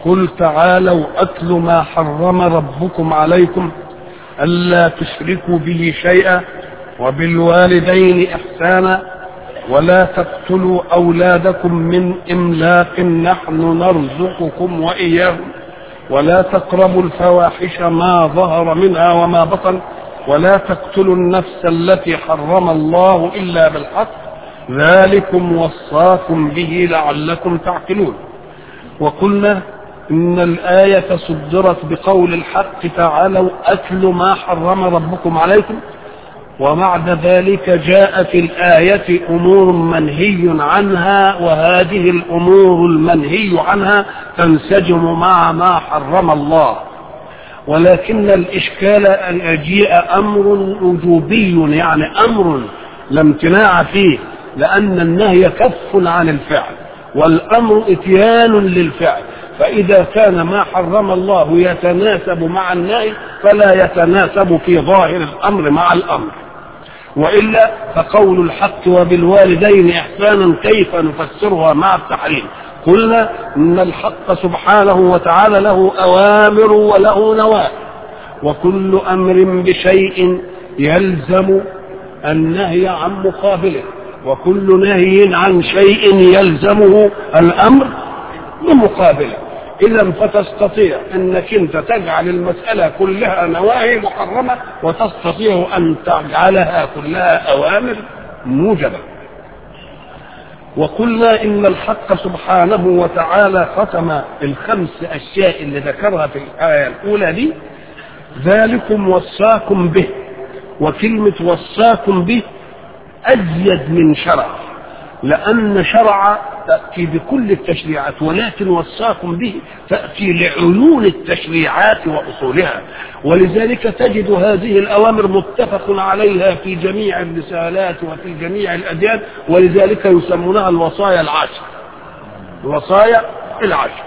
قل تعالوا أتل ما حرم ربكم عليكم ألا تشركوا به شيئا وبالوالدين إحسانا ولا تقتلوا أولادكم من إملاق نحن نرزقكم وإياهم ولا تقربوا الفواحش ما ظهر منها وما بطن ولا تقتلوا النفس التي حرم الله إلا بالحق ذلكم وصاكم به لعلكم تعقلون وقلنا إن الآية صدرت بقول الحق تعالوا أتل ما حرم ربكم عليكم وبعد ذلك جاء في الآية أمور منهي عنها وهذه الأمور المنهي عنها تنسجم مع ما حرم الله ولكن الإشكال أن يجيء أمر وجوبي يعني أمر لا امتناع فيه لأن النهي كف عن الفعل والأمر إتيان للفعل فإذا كان ما حرم الله يتناسب مع النهي فلا يتناسب في ظاهر الأمر مع الأمر وإلا فقول الحق وبالوالدين إحسانا كيف نفسرها مع التحريم قلنا إن الحق سبحانه وتعالى له أوامر وله نواهي وكل أمر بشيء يلزم النهي عن مقابله وكل نهي عن شيء يلزمه الأمر بمقابله إذا فتستطيع أنك أنت تجعل المسألة كلها نواهي محرمة وتستطيع أن تجعلها كلها أوامر موجبة وقلنا إن الحق سبحانه وتعالى ختم الخمس أشياء اللي ذكرها في الآية الأولى دي ذلكم وصاكم به وكلمة وصاكم به أزيد من شرع لأن شرع تأتي بكل التشريعات ولكن وصاكم به تأتي لعيون التشريعات وأصولها ولذلك تجد هذه الأوامر متفق عليها في جميع الرسالات وفي جميع الأديان ولذلك يسمونها الوصايا العشر الوصايا العشر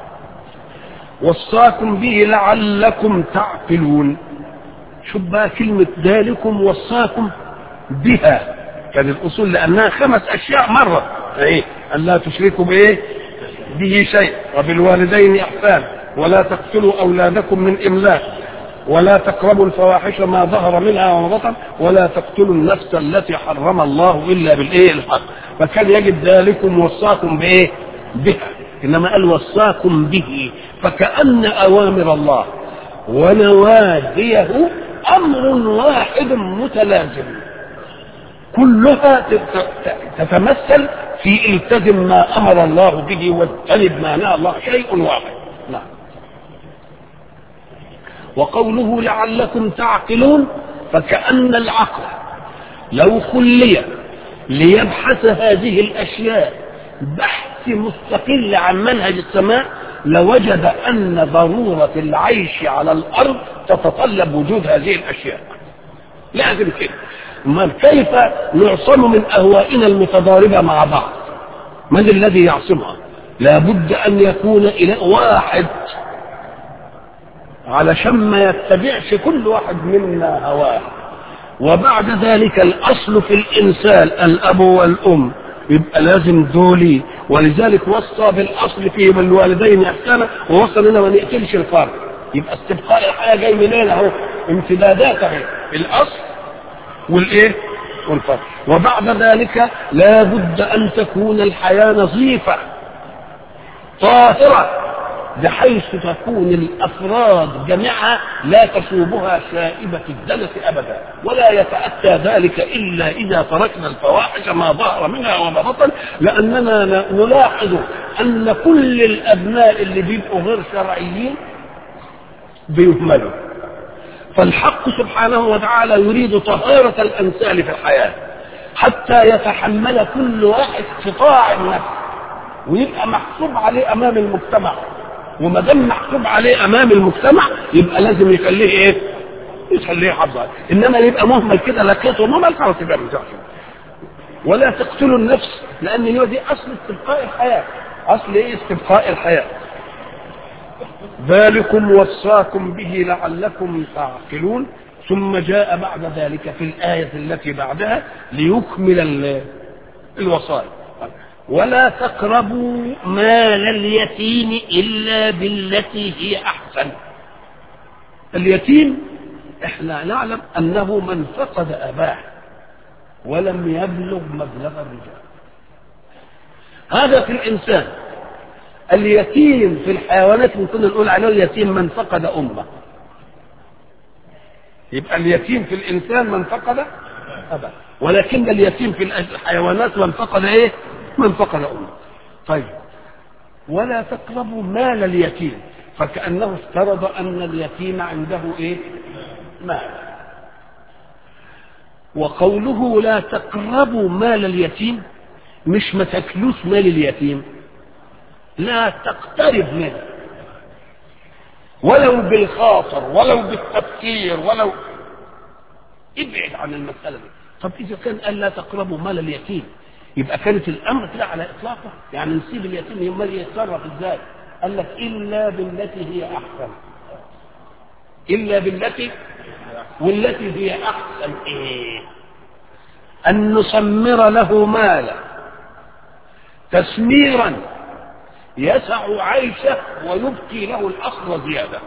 وصاكم به لعلكم تعقلون شوف بقى كلمة ذلكم وصاكم بها كان الأصول لأنها خمس أشياء مرة إيه أن لا تشركوا بإيه به شيء وبالوالدين إحسان ولا تقتلوا أولادكم من إملاق ولا تقربوا الفواحش ما ظهر منها وما بطن ولا تقتلوا النفس التي حرم الله إلا بالإيه الحق فكان يجب ذلكم وصاكم بإيه بها إنما قال وصاكم به فكأن أوامر الله ونواهيه أمر واحد متلازم كلها تتمثل في التزم ما امر الله به واجتنب ما نهى الله شيء واحد نعم وقوله لعلكم تعقلون فكأن العقل لو خلي ليبحث هذه الأشياء بحث مستقل عن منهج السماء لوجد أن ضرورة العيش على الأرض تتطلب وجود هذه الأشياء لازم كده امال كيف نعصم من اهوائنا المتضاربه مع بعض من الذي يعصمها لابد ان يكون الى واحد علشان ما يتبعش كل واحد منا هواه وبعد ذلك الاصل في الانسان الاب والام يبقى لازم دولي ولذلك وصى بالاصل في الوالدين احسانا ووصى لنا ما نقتلش الفرد يبقى استبقاء الحياه جاي منين اهو امتدادات اهي الاصل والايه والفرق وبعد ذلك لا بد ان تكون الحياه نظيفه طاهره بحيث تكون الافراد جميعها لا تشوبها شائبه الدنس ابدا ولا يتاتى ذلك الا اذا تركنا الفواحش ما ظهر منها وما بطن لاننا نلاحظ ان كل الابناء اللي بيبقوا غير شرعيين بيهملوا فالحق سبحانه وتعالى يريد طهارة الأمثال في الحياة حتى يتحمل كل واحد قطاع النفس ويبقى محسوب عليه أمام المجتمع وما دام محسوب عليه أمام المجتمع يبقى لازم يخليه إيه؟ يخليه حظا إنما يبقى مهمل كده لكيته مهمل خلاص يبقى ولا تقتلوا النفس لأن هي دي أصل استبقاء الحياة أصل إيه استبقاء الحياة ذلكم وصاكم به لعلكم تعقلون ثم جاء بعد ذلك في الآية التي بعدها ليكمل الوصايا ولا تقربوا مال اليتيم إلا بالتي هي أحسن اليتيم احنا نعلم أنه من فقد أباه ولم يبلغ مبلغ الرجال هذا في الإنسان اليتيم في الحيوانات ممكن نقول عليه اليتيم من فقد أمه يبقى اليتيم في الإنسان من فقد أباه ولكن اليتيم في الحيوانات من فقد إيه من فقد أمه طيب ولا تقربوا مال اليتيم فكأنه افترض أن اليتيم عنده إيه مال وقوله لا تقربوا مال اليتيم مش ما تاكلوش مال اليتيم لا تقترب منه ولو بالخاطر ولو بالتفكير ولو ابعد عن المسألة دي طب إذا كان قال لا تقربوا مال اليتيم يبقى كانت الأمر كده على إطلاقه يعني نسيب اليتيم يمال يتصرف إزاي قال لك إلا بالتي هي أحسن إلا بالتي والتي هي أحسن إيه أن نسمر له مالا تسميرا يسع عيشه ويبقي له الأخر زيادة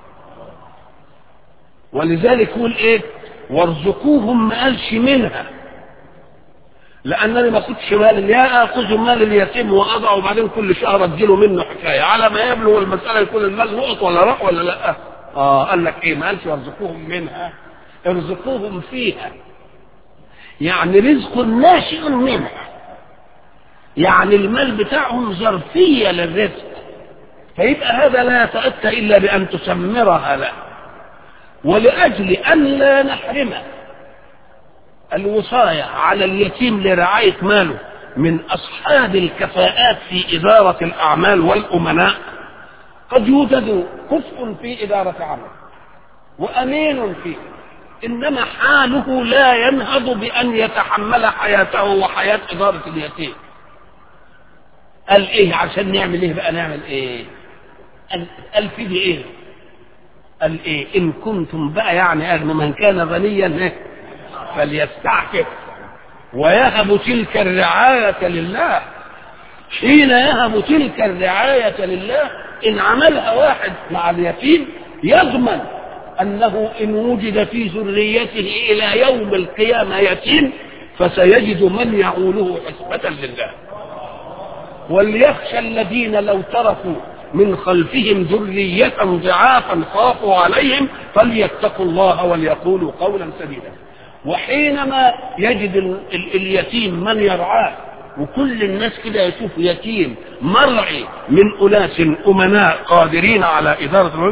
ولذلك يقول إيه وارزقوهم ما قالش منها لانني ما اخدش مال يا اخذ مال اليتيم واضعه وبعدين كل شهر اديله منه حكايه على ما يبلغ المساله يكون المال نقط ولا لا ولا لا اه قال لك ايه ما قالش وارزقوهم منها ارزقوهم فيها يعني رزق ناشئ منها يعني المال بتاعهم ظرفيه للرزق فيبقى هذا لا يتاتى الا بان تسمرها له ولاجل ان لا نحرم الوصايه على اليتيم لرعايه ماله من اصحاب الكفاءات في اداره الاعمال والامناء قد يوجد كفء في اداره عمل وامين فيه انما حاله لا ينهض بان يتحمل حياته وحياه اداره اليتيم قال ايه عشان نعمل ايه بقى نعمل ايه قال, قال في دي ايه قال ايه ان كنتم بقى يعني اغنى من كان غنيا إيه؟ فليستعفف ويهب تلك الرعاية لله حين يهب تلك الرعاية لله إن عملها واحد مع اليتيم يضمن أنه إن وجد في ذريته إلى يوم القيامة يتيم فسيجد من يعوله حسبة لله وليخشى الذين لو تركوا من خلفهم ذرية ضعافا خافوا عليهم فليتقوا الله وليقولوا قولا سديدا وحينما يجد ال ال اليتيم من يرعاه وكل الناس كده يشوف يتيم مرعي من أناس أمناء قادرين على إدارة العلم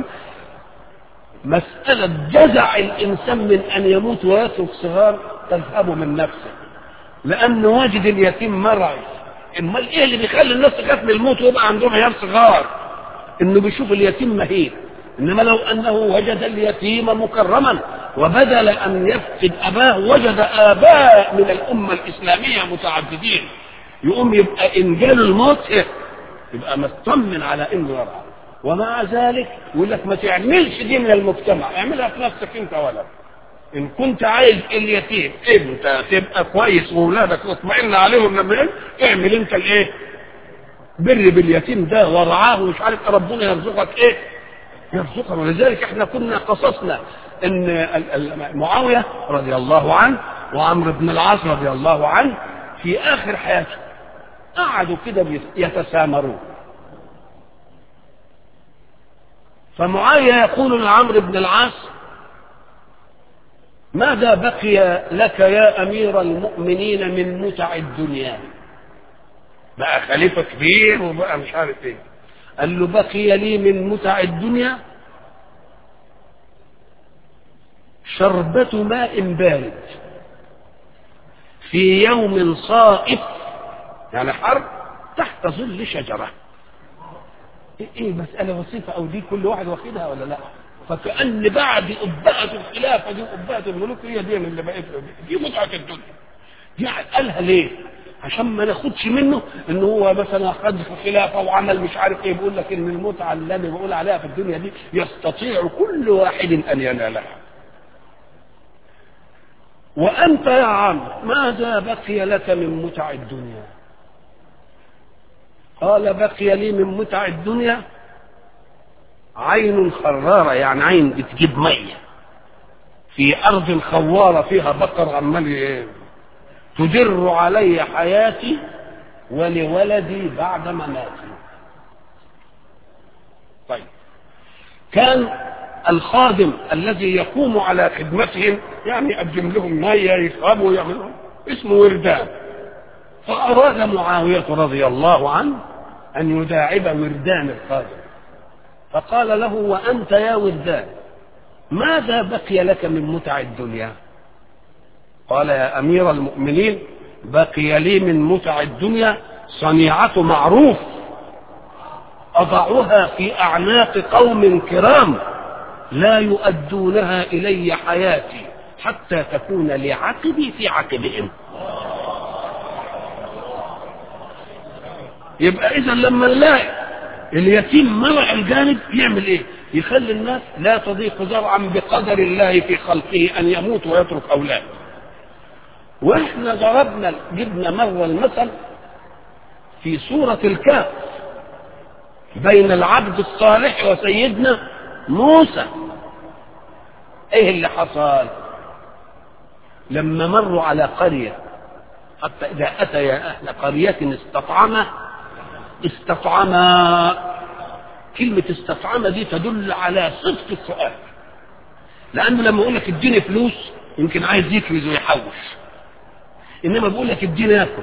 مسألة جزع الإنسان من أن يموت ويترك صغار تذهب من نفسه لأن واجد اليتيم مرعي امال ايه اللي بيخلي الناس تخاف من الموت ويبقى عندهم عيال صغار انه بيشوف اليتيم مهين انما لو انه وجد اليتيم مكرما وبدل ان يفقد اباه وجد اباء من الامه الاسلاميه متعددين يقوم يبقى ان جاله الموت يبقى مطمن على انه يرعى ومع ذلك يقول لك ما تعملش دي من المجتمع اعملها في نفسك انت ولد ان كنت عايز اليتيم انت تبقى كويس واولادك تطمئن عليهم لما اعمل انت الايه بر باليتيم ده ورعاه ومش عارف ربنا يرزقك ايه يرزقك ولذلك احنا كنا قصصنا ان معاويه رضي الله عنه وعمرو بن العاص رضي الله عنه في اخر حياته قعدوا كده يتسامرون فمعاويه يقول لعمرو بن العاص ماذا بقي لك يا امير المؤمنين من متع الدنيا بقى خليفه كبير وبقى مش عارف ايه قال له بقي لي من متع الدنيا شربة ماء بارد في يوم صائف يعني حر تحت ظل شجرة ايه مسألة بسيطة او دي كل واحد واخدها ولا لا فكأن بعد أبهة الخلافة دي أبهة الملوك هي دي اللي بقت دي متعة الدنيا دي قالها ليه؟ عشان ما ناخدش منه ان هو مثلا خد في خلافه وعمل مش عارف ايه بيقول لك ان المتعه اللي انا بقول عليها في الدنيا دي يستطيع كل واحد ان ينالها. وانت يا عم ماذا بقي لك من متع الدنيا؟ قال بقي لي من متع الدنيا عين خرارة يعني عين بتجيب مية في أرض خوارة فيها بقر عمال تدر علي حياتي ولولدي بعد مماتي طيب كان الخادم الذي يقوم على خدمتهم يعني يقدم لهم مية يشربوا يعملوا اسمه وردان فأراد معاوية رضي الله عنه أن يداعب وردان الخادم فقال له وأنت يا وردان ماذا بقي لك من متع الدنيا قال يا أمير المؤمنين بقي لي من متع الدنيا صنيعة معروف أضعها في أعناق قوم كرام لا يؤدونها إلي حياتي حتى تكون لعقبي في عقبهم يبقى إذا لما نلاقي اليتيم مرع الجانب يعمل إيه؟ يخلي الناس لا تضيق زرعا بقدر الله في خلقه أن يموت ويترك أولاده واحنا ضربنا جبنا مرة المثل في سورة الكهف بين العبد الصالح وسيدنا موسى ايه اللي حصل لما مروا على قرية حتى إذا أتى يا أهل قرية استطعم استطعم كلمة استطعم دي تدل على صدق السؤال لأنه لما يقول لك اديني فلوس يمكن عايز يكرز ويحوش إنما بيقول لك اديني آكل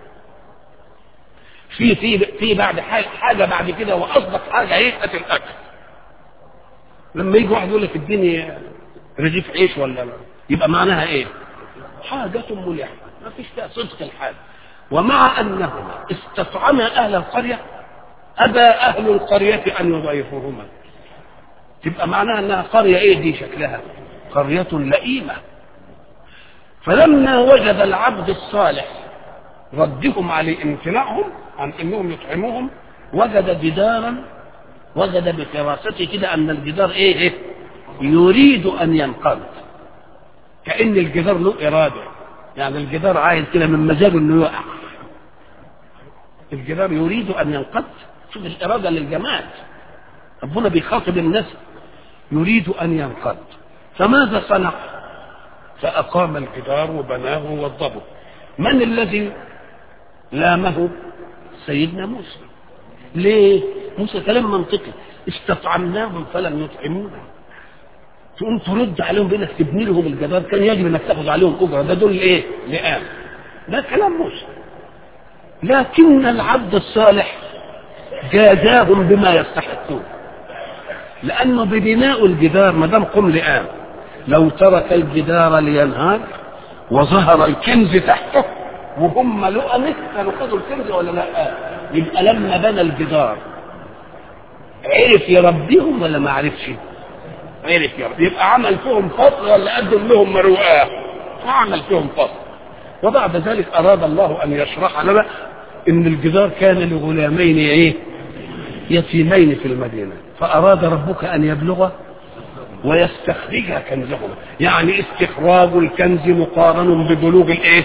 في في في بعد حاجة, حاجة بعد كده وأصدق حاجة إيه هات الأكل لما يجي واحد يقول لك اديني رغيف عيش ولا لا يبقى معناها ايه حاجة ملحة ما فيش فيها صدق الحال ومع انهما استطعما اهل القرية ابى اهل القرية ان يضيفوهما تبقى معناها انها قرية ايه دي شكلها قرية لئيمة فلما وجد العبد الصالح ردهم على امتناعهم عن انهم يطعموهم وجد جدارا وجد بفراسته كده ان الجدار ايه, إيه يريد ان ينقض كان الجدار له اراده يعني الجدار عايز كده من مزاجه انه يقع الجدار يريد ان ينقض شوف الاراده للجماد ربنا بيخاطب الناس يريد ان ينقض فماذا صنع فاقام الجدار وبناه ووضبه من الذي لامه سيدنا موسى ليه موسى كلام منطقي استطعمناهم فلم يطعمونا تقوم ترد عليهم بانك تبني لهم الجدار كان يجب انك تاخذ عليهم اجره ده دول ايه؟ لئام ده كلام موسى لكن العبد الصالح جازاهم بما يستحقون لانه ببناء الجدار ما دام قم لئام لو ترك الجدار لينهار وظهر الكنز تحته وهم لؤمه كانوا خدوا الكنز ولا لا؟ يبقى لما بنى الجدار عرف يربيهم ولا ما عرفش؟ عرف يربي يبقى عمل فيهم فصل ولا قدم لهم مروءه؟ عمل فيهم فصل وبعد ذلك اراد الله ان يشرح لنا ان الجدار كان لغلامين ايه؟ يتيمين في المدينه فاراد ربك ان يبلغ ويستخرج كنزهما يعني استخراج الكنز مقارن ببلوغ الايه؟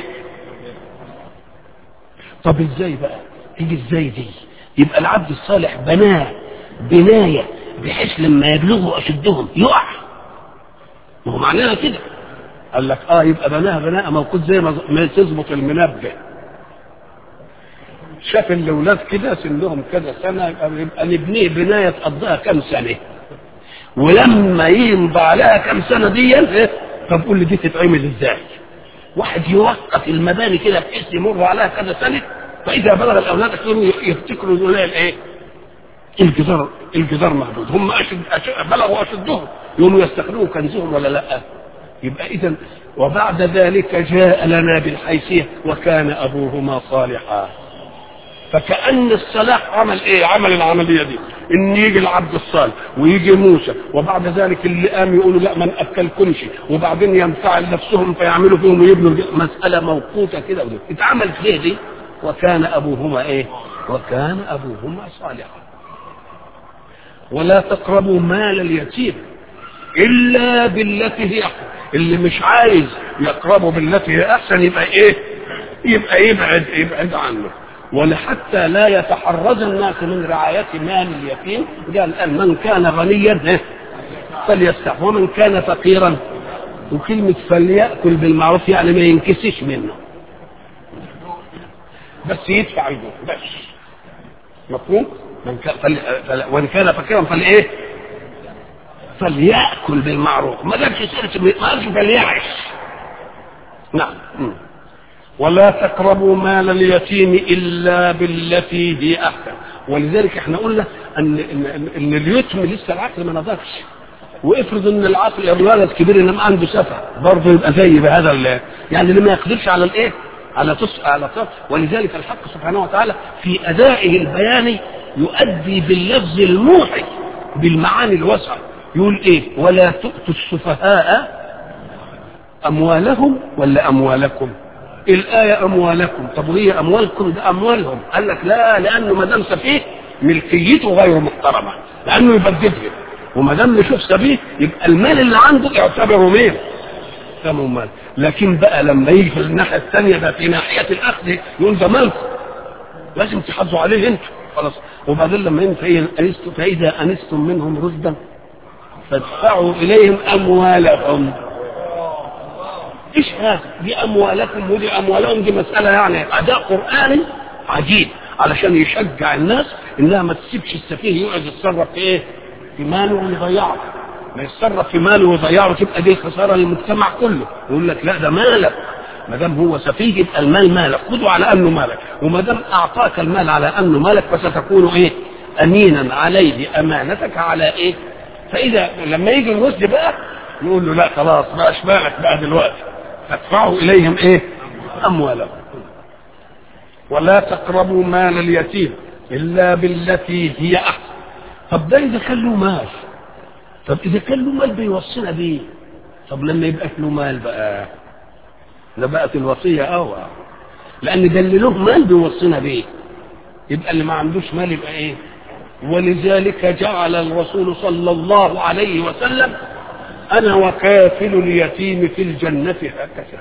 طب ازاي بقى؟ تيجي ازاي دي؟ يبقى العبد الصالح بناه بنايه بحيث لما يبلغوا اشدهم يقع ما هو معناها كده قال لك اه يبقى بناها بناء موقوت زي ما تظبط المنبه شاف الاولاد كده سنهم كذا سنه يبقى نبنيه بنايه تقضيها كام سنه ولما يمضى عليها كام سنه دي طب قول لي دي تتعمل ازاي؟ واحد يوقف المباني كده بحيث يمر عليها كذا سنه فاذا بلغ الاولاد يفتكروا دول الايه؟ الجدار الجدار محدود هم أشد أشد بلغوا اشدهم يوم يستخدموا كنزهم ولا لا يبقى اذا وبعد ذلك جاء لنا بالحيثيه وكان ابوهما صالحا فكأن الصلاح عمل ايه عمل العملية دي ان يجي العبد الصالح ويجي موسى وبعد ذلك اللي قام يقولوا لا ما ناكلكمش وبعدين ينفعل نفسهم فيعملوا فيهم ويبنوا مسألة موقوتة كده اتعملت ليه دي وكان ابوهما ايه وكان ابوهما صالحا ولا تقربوا مال اليتيم الا بالتي هي احسن اللي مش عايز يقربه بالتي هي احسن يبقى ايه يبقى يبعد يبعد عنه ولحتى لا يتحرز الناس من رعاية مال اليتيم قال الآن من كان غنيا فليستح ومن كان فقيرا وكلمة فليأكل بالمعروف يعني ما ينكسش منه بس يدفع الجوع بس مفهوم؟ من كان فل... فل... وان كان فقيرا فلايه؟ فليأكل بالمعروف ما قالش سيرة ما قالش فليعش نعم م. ولا تقربوا مال اليتيم الا بالتي هي احسن ولذلك احنا قلنا ان ان, إن اليتم لسه العقل ما نضجش وافرض ان العقل الولد كبير انما عنده سفه برضه يبقى زي بهذا ال- يعني اللي ما يقدرش على الايه؟ على تص... على تص... ولذلك الحق سبحانه وتعالى في ادائه البياني يؤدي باللفظ الموحي بالمعاني الواسعه يقول ايه؟ ولا تؤتوا السفهاء اموالهم ولا اموالكم؟ الآية أموالكم طب وهي أموالكم ده أموالهم قال لك لا لأنه ما دام سفيه ملكيته غير محترمة لأنه يبددها وما دام نشوف سفيه يبقى المال اللي عنده يعتبره مين؟ يعتبره مال لكن بقى لما يجي في الناحية الثانية ده في ناحية الأخذ يقول ده مالكم لازم تحافظوا عليه انتوا خلاص وبعدين لما انت أنستم فإذا أنستم منهم رشدا فادفعوا إليهم أموالهم ايش هذا؟ دي اموالكم ودي اموالهم دي مساله يعني اداء قراني عجيب علشان يشجع الناس انها ما تسيبش السفيه يقعد يتصرف في ايه؟ في ماله ويضيعه ما يتصرف في ماله ويضيعه تبقى دي خساره للمجتمع كله يقول لك لا ده مالك ما دام هو سفيه يبقى المال مالك خده على انه مالك وما دام اعطاك المال على انه مالك فستكون ايه؟ امينا عليه امانتك على ايه؟ فاذا لما يجي الرشد بقى نقول له لا خلاص بقاش مالك بقى دلوقتي فادفعوا اليهم ايه اموالهم ولا تقربوا مال اليتيم الا بالتي هي احسن طب ده اذا كان له مال طب اذا كان له مال بيوصينا بيه طب لما يبقى له مال بقى ده بقت الوصيه اوعى لان ده اللي له مال بيوصينا بيه يبقى اللي ما عندوش مال يبقى ايه ولذلك جعل الرسول صلى الله عليه وسلم انا وكافل اليتيم في الجنه هكذا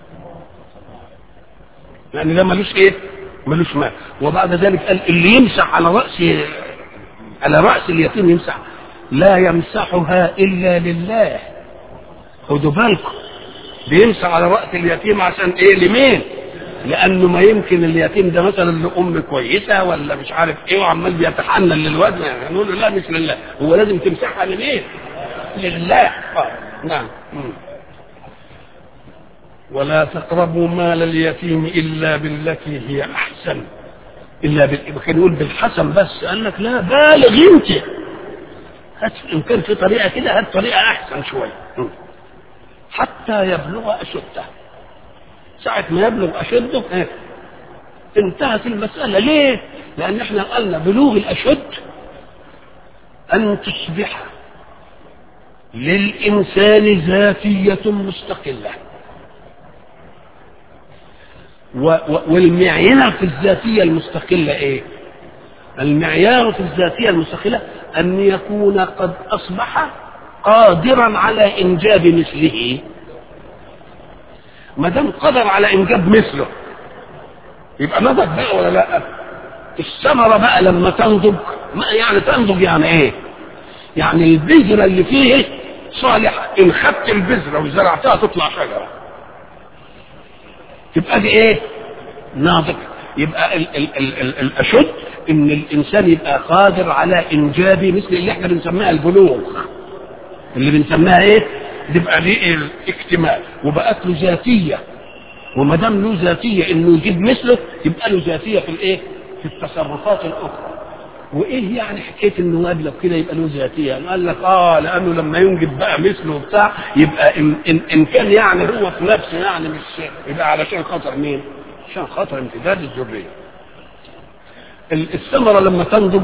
لان ده ملوش ايه ملوش مال وبعد ذلك قال اللي يمسح على راس على راس اليتيم يمسح لا يمسحها الا لله خدوا بالكم بيمسح على راس اليتيم عشان ايه لمين لانه ما يمكن اليتيم ده مثلا لام كويسه ولا مش عارف ايه وعمال بيتحنن للواد يعني نقول له لا مش لله هو لازم تمسحها لمين لله آه. نعم مم. ولا تقربوا مال اليتيم الا بالتي هي احسن الا بال... كان يقول بالحسن بس قال لك لا بالغ انت هات ان كان في طريقه كده هات طريقه احسن شويه مم. حتى يبلغ اشده ساعة ما يبلغ أشده إيه؟ انتهت المسألة ليه؟ لأن احنا قلنا بلوغ الأشد أن تصبح للإنسان ذاتية مستقلة و و والمعيار في الذاتية المستقلة إيه؟ المعيار في الذاتية المستقلة أن يكون قد أصبح قادرا على إنجاب مثله ما دام قدر على إنجاب مثله يبقى نضج بقى ولا لا؟ الثمرة بقى لما تنضج ما يعني تنضج يعني إيه؟ يعني البذرة اللي فيه صالحة إن خدت البذرة وزرعتها تطلع شجرة تبقى دي إيه؟ ناضج يبقى ال ال ال ال الأشد إن الإنسان يبقى قادر على إنجاب مثل اللي إحنا بنسميها البلوغ اللي بنسميها إيه؟ تبقى دي الاكتمال وبقت له ذاتية وما دام له ذاتية إنه يجيب مثله يبقى له ذاتية في الإيه؟ في التصرفات الأخرى وايه يعني حكايه انه ابلغ كده يبقى له ذاتيه قال لك اه لانه لما ينجب بقى مثله وبتاع يبقى ان, إن, إن كان يعني هو في نفسه يعني مش يبقى علشان خاطر مين؟ عشان خاطر امتداد الذريه. الثمره لما تنضج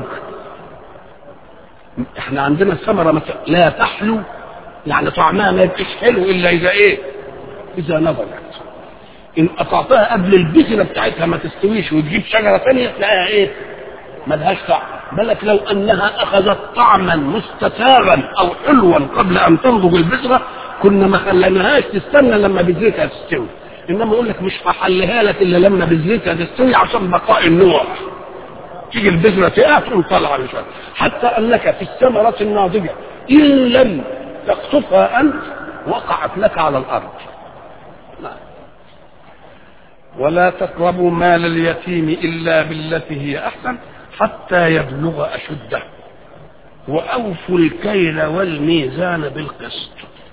احنا عندنا الثمره لا تحلو يعني طعمها ما يبقاش حلو الا اذا ايه؟ اذا نضجت. ان قطعتها قبل البذره بتاعتها ما تستويش وتجيب شجره ثانيه تلاقيها ايه؟ ملهاش طعم بالك لو انها اخذت طعما مستتابا او حلوا قبل ان تنضج البذره كنا ما خليناهاش تستنى لما بذرتها تستوي انما اقول لك مش هحلها لك الا لما بذرتها تستوي عشان بقاء النوع تيجي البذره تقع تقوم طالعه مش عارف. حتى انك في الثمره الناضجه ان لم تقطفها انت وقعت لك على الارض نعم. ولا تقربوا مال اليتيم الا بالتي هي احسن حتى يبلغ اشده واوفوا الكيل والميزان بالقسط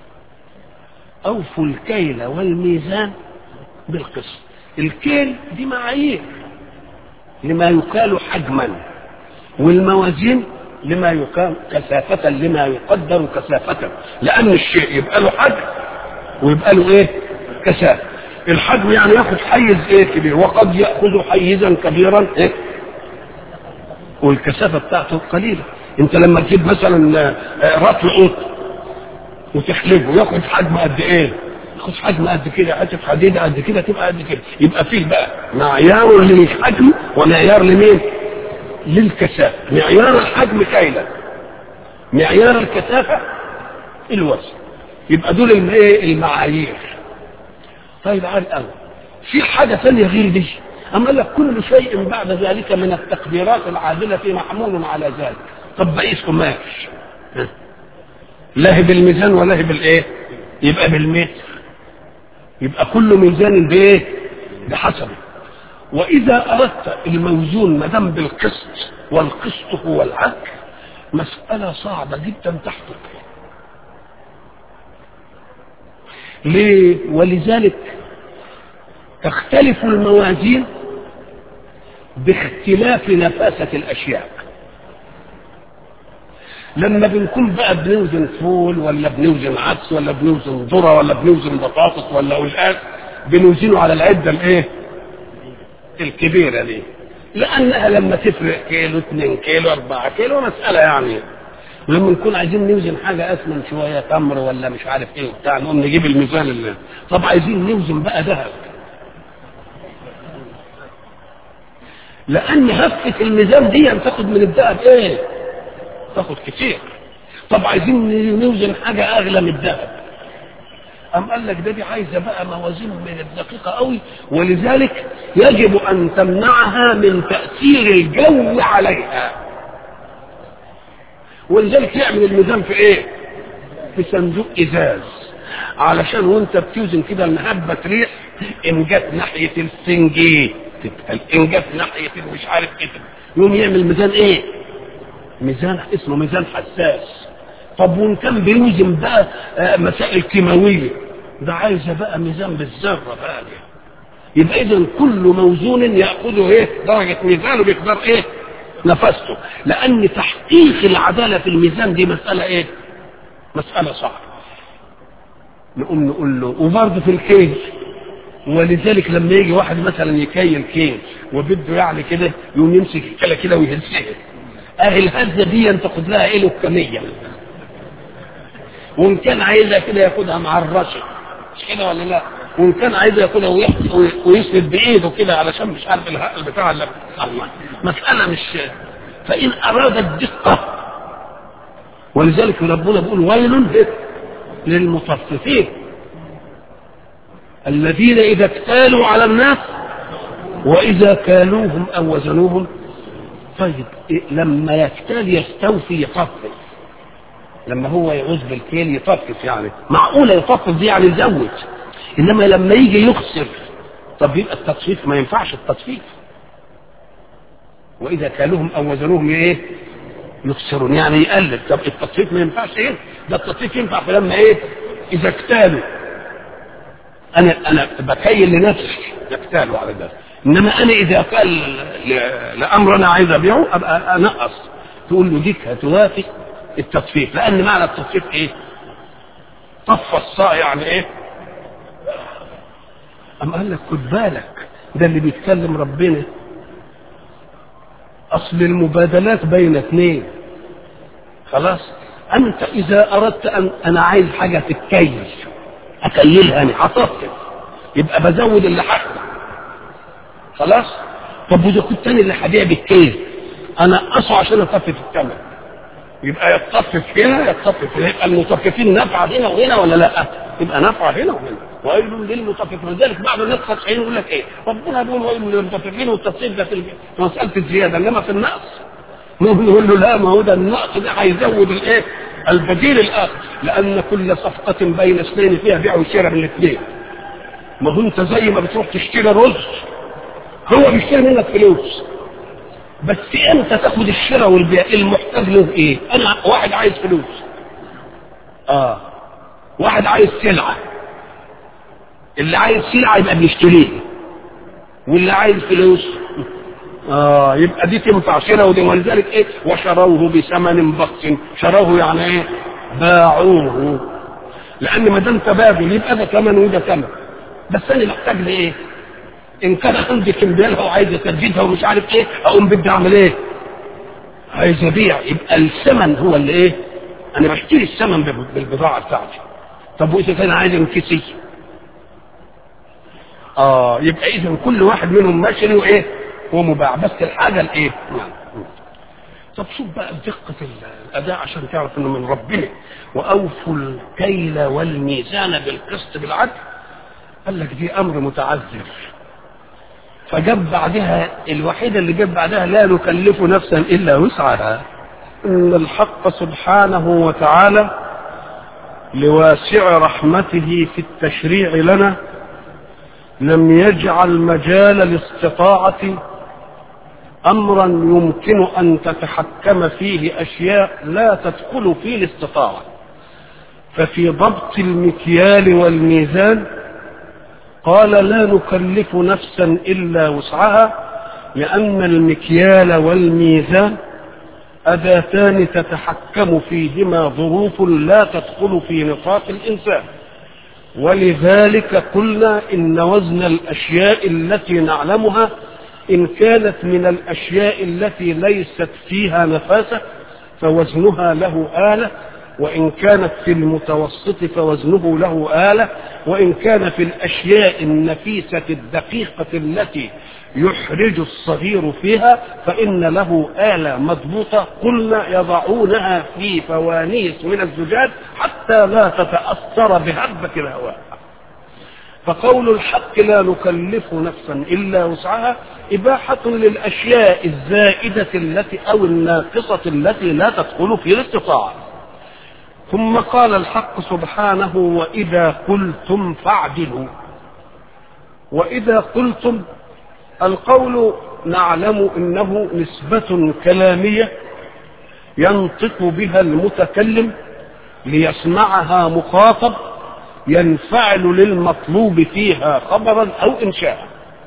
اوفوا الكيل والميزان بالقسط الكيل دي معايير لما يكال حجما والموازين لما يقام كثافة لما يقدر كثافة لأن الشيء يبقى له حجم ويبقى له إيه؟ كثافة الحجم يعني ياخد حيز إيه كبير وقد يأخذ حيزا كبيرا إيه؟ والكثافة بتاعته قليلة أنت لما تجيب مثلا رطل قط وتحلبه ياخد حجم قد إيه؟ ياخد حجم قد كده حته حديده قد كده تبقى قد كده يبقى فيه بقى معيار للحجم ومعيار لمين؟ للكثافه معيار الحجم كيلا معيار الكثافه الوزن يبقى دول الايه المعايير طيب على الاول في حاجه ثانيه غير دي اما قال لك كل شيء بعد ذلك من التقديرات العادله محمول على ذلك طب بقيس قماش لا هي بالميزان ولا هي بالايه يبقى بالمتر يبقى كل ميزان بايه بحسبه واذا اردت الموزون ما دام بالقسط والقسط هو العدل مساله صعبه جدا تحقق ليه ولذلك تختلف الموازين باختلاف نفاسة الأشياء لما بنكون بقى بنوزن فول ولا بنوزن عدس ولا بنوزن ذرة ولا بنوزن بطاطس ولا قلقاس بنوزنه على العدة الايه الكبيرة دي لأنها لما تفرق كيلو 2 كيلو 4 كيلو مسألة يعني لما نكون عايزين نوزن حاجة أثمن شوية تمر ولا مش عارف إيه وبتاع نقوم نجيب الميزان اللي طب عايزين نوزن بقى ذهب لأن هفة الميزان دي تاخد من الذهب إيه؟ تاخد كتير طب عايزين نوزن حاجة أغلى من الذهب أم قال لك ده دي عايزة بقى موازين من الدقيقة قوي ولذلك يجب أن تمنعها من تأثير الجو عليها ولذلك يعمل الميزان في ايه في صندوق ازاز علشان وانت بتوزن كده المهبة ريح ان جت ناحية السنجي تتقل ان جت ناحية مش عارف ايه يقوم يعمل ميزان ايه ميزان اسمه ميزان حساس طب وان كان بيوزن بقى مسائل كيماوية ده عايزة بقى ميزان بالذرة بقى دي. يبقى اذا كل موزون ياخذه ايه درجة ميزانه بيقدر ايه نفسته لان تحقيق العداله في الميزان دي مساله ايه مساله صعبه نقوم نقول له وبرضه في الكيل ولذلك لما يجي واحد مثلا يكيل كيل وبده يعني كده يقوم يمسك الكلى كده ويهزها اهي الهزه دي تاخد لها ايه لكميه وان كان عايزها كده ياخدها مع الرشد مش كده ولا لا وان كان عايز ياخدها ويسند بايده كده علشان مش عارف الهقل بتاع الله مساله مش فان اراد الدقه ولذلك ربنا بيقول ويل للمطففين الذين اذا اكتالوا على الناس واذا كالوهم او وزنوهم طيب لما يكتال يستوفي يطفف لما هو يعوز بالكيل يطفف يعني معقوله يطفف دي يعني يزود انما لما يجي يخسر طب يبقى التطفيف ما ينفعش التطفيف واذا كالوهم او وزنوهم ايه يخسرون يعني يقلل طب التطفيف ما ينفعش ايه ده التطفيف ينفع في لما ايه اذا اكتالوا انا انا بكيل لنفسي يكتالوا على ده انما انا اذا قال لامر انا عايز ابيعه ابقى انقص تقول له ديك هتوافق التطفيف لان معنى التطفيف ايه طف الصاع يعني ايه أم قال لك خد بالك ده اللي بيتكلم ربنا أصل المبادلات بين اثنين خلاص أنت إذا أردت أن أنا عايز حاجة تتكيل أكيلها أنا هطفف يبقى بزود اللي حقه خلاص طب وإذا كنت أنا اللي هبيع بالكيل أنا أقصه عشان أطفف الثمن يبقى يتصفف هنا يتصفف هنا يبقى المطففين نفعة هنا وهنا ولا لا؟ يبقى نفعة هنا وهنا ويل للمطففين ولذلك بعض الناس خاشعين يقول لك ايه؟ ربنا بيقول ويل للمطففين والتصفيف ده في مسألة الزيادة انما في النقص نقول له لا ما هو ده النقص ده هيزود الايه؟ البديل الاخر لان كل صفقة بين اثنين فيها بيع وشراء من الاثنين ما هو انت زي ما بتروح تشتري رز هو بيشتري منك فلوس بس امتى تاخد الشراء والبيع المحتاج له ايه انا واحد عايز فلوس اه واحد عايز سلعة اللي عايز سلعة يبقى بيشتريها واللي عايز فلوس اه يبقى دي تنفع شراء ودي ولذلك ايه وشروه بثمن بخس شروه يعني ايه باعوه لان ما دام تبادل يبقى ده ثمن وده ثمن بس انا محتاج لايه ان كان عندي كمبيالها وعايز اسددها ومش عارف ايه اقوم بدي اعمل ايه عايز ابيع يبقى الثمن هو اللي ايه انا بشتري الثمن بالبضاعه بتاعتي طب واذا كان عايز انكسي اه يبقى اذا كل واحد منهم ماشي وايه ومباع بس الحاجه الايه يعني طب شوف بقى دقة الأداء عشان تعرف إنه من ربنا وأوفوا الكيل والميزان بالقسط بالعدل قال لك دي أمر متعذر فجاب بعدها الوحيدة اللي جاب بعدها لا نكلف نفسا إلا وسعها إن الحق سبحانه وتعالى لواسع رحمته في التشريع لنا لم يجعل مجال الاستطاعة أمرا يمكن أن تتحكم فيه أشياء لا تدخل في الاستطاعة ففي ضبط المكيال والميزان قال لا نكلف نفسا الا وسعها لان المكيال والميزان اداتان تتحكم فيهما ظروف لا تدخل في نطاق الانسان ولذلك قلنا ان وزن الاشياء التي نعلمها ان كانت من الاشياء التي ليست فيها نفاسه فوزنها له اله وإن كانت في المتوسط فوزنه له آلة وإن كان في الأشياء النفيسة الدقيقة التي يحرج الصغير فيها فإن له آلة مضبوطة قلنا يضعونها في فوانيس من الزجاج حتى لا تتأثر بهبة الهواء فقول الحق لا نكلف نفسا إلا وسعها إباحة للأشياء الزائدة التي أو الناقصة التي لا تدخل في الاستطاعة ثم قال الحق سبحانه واذا قلتم فاعدلوا واذا قلتم القول نعلم انه نسبه كلاميه ينطق بها المتكلم ليسمعها مخاطب ينفعل للمطلوب فيها خبرا او انشاء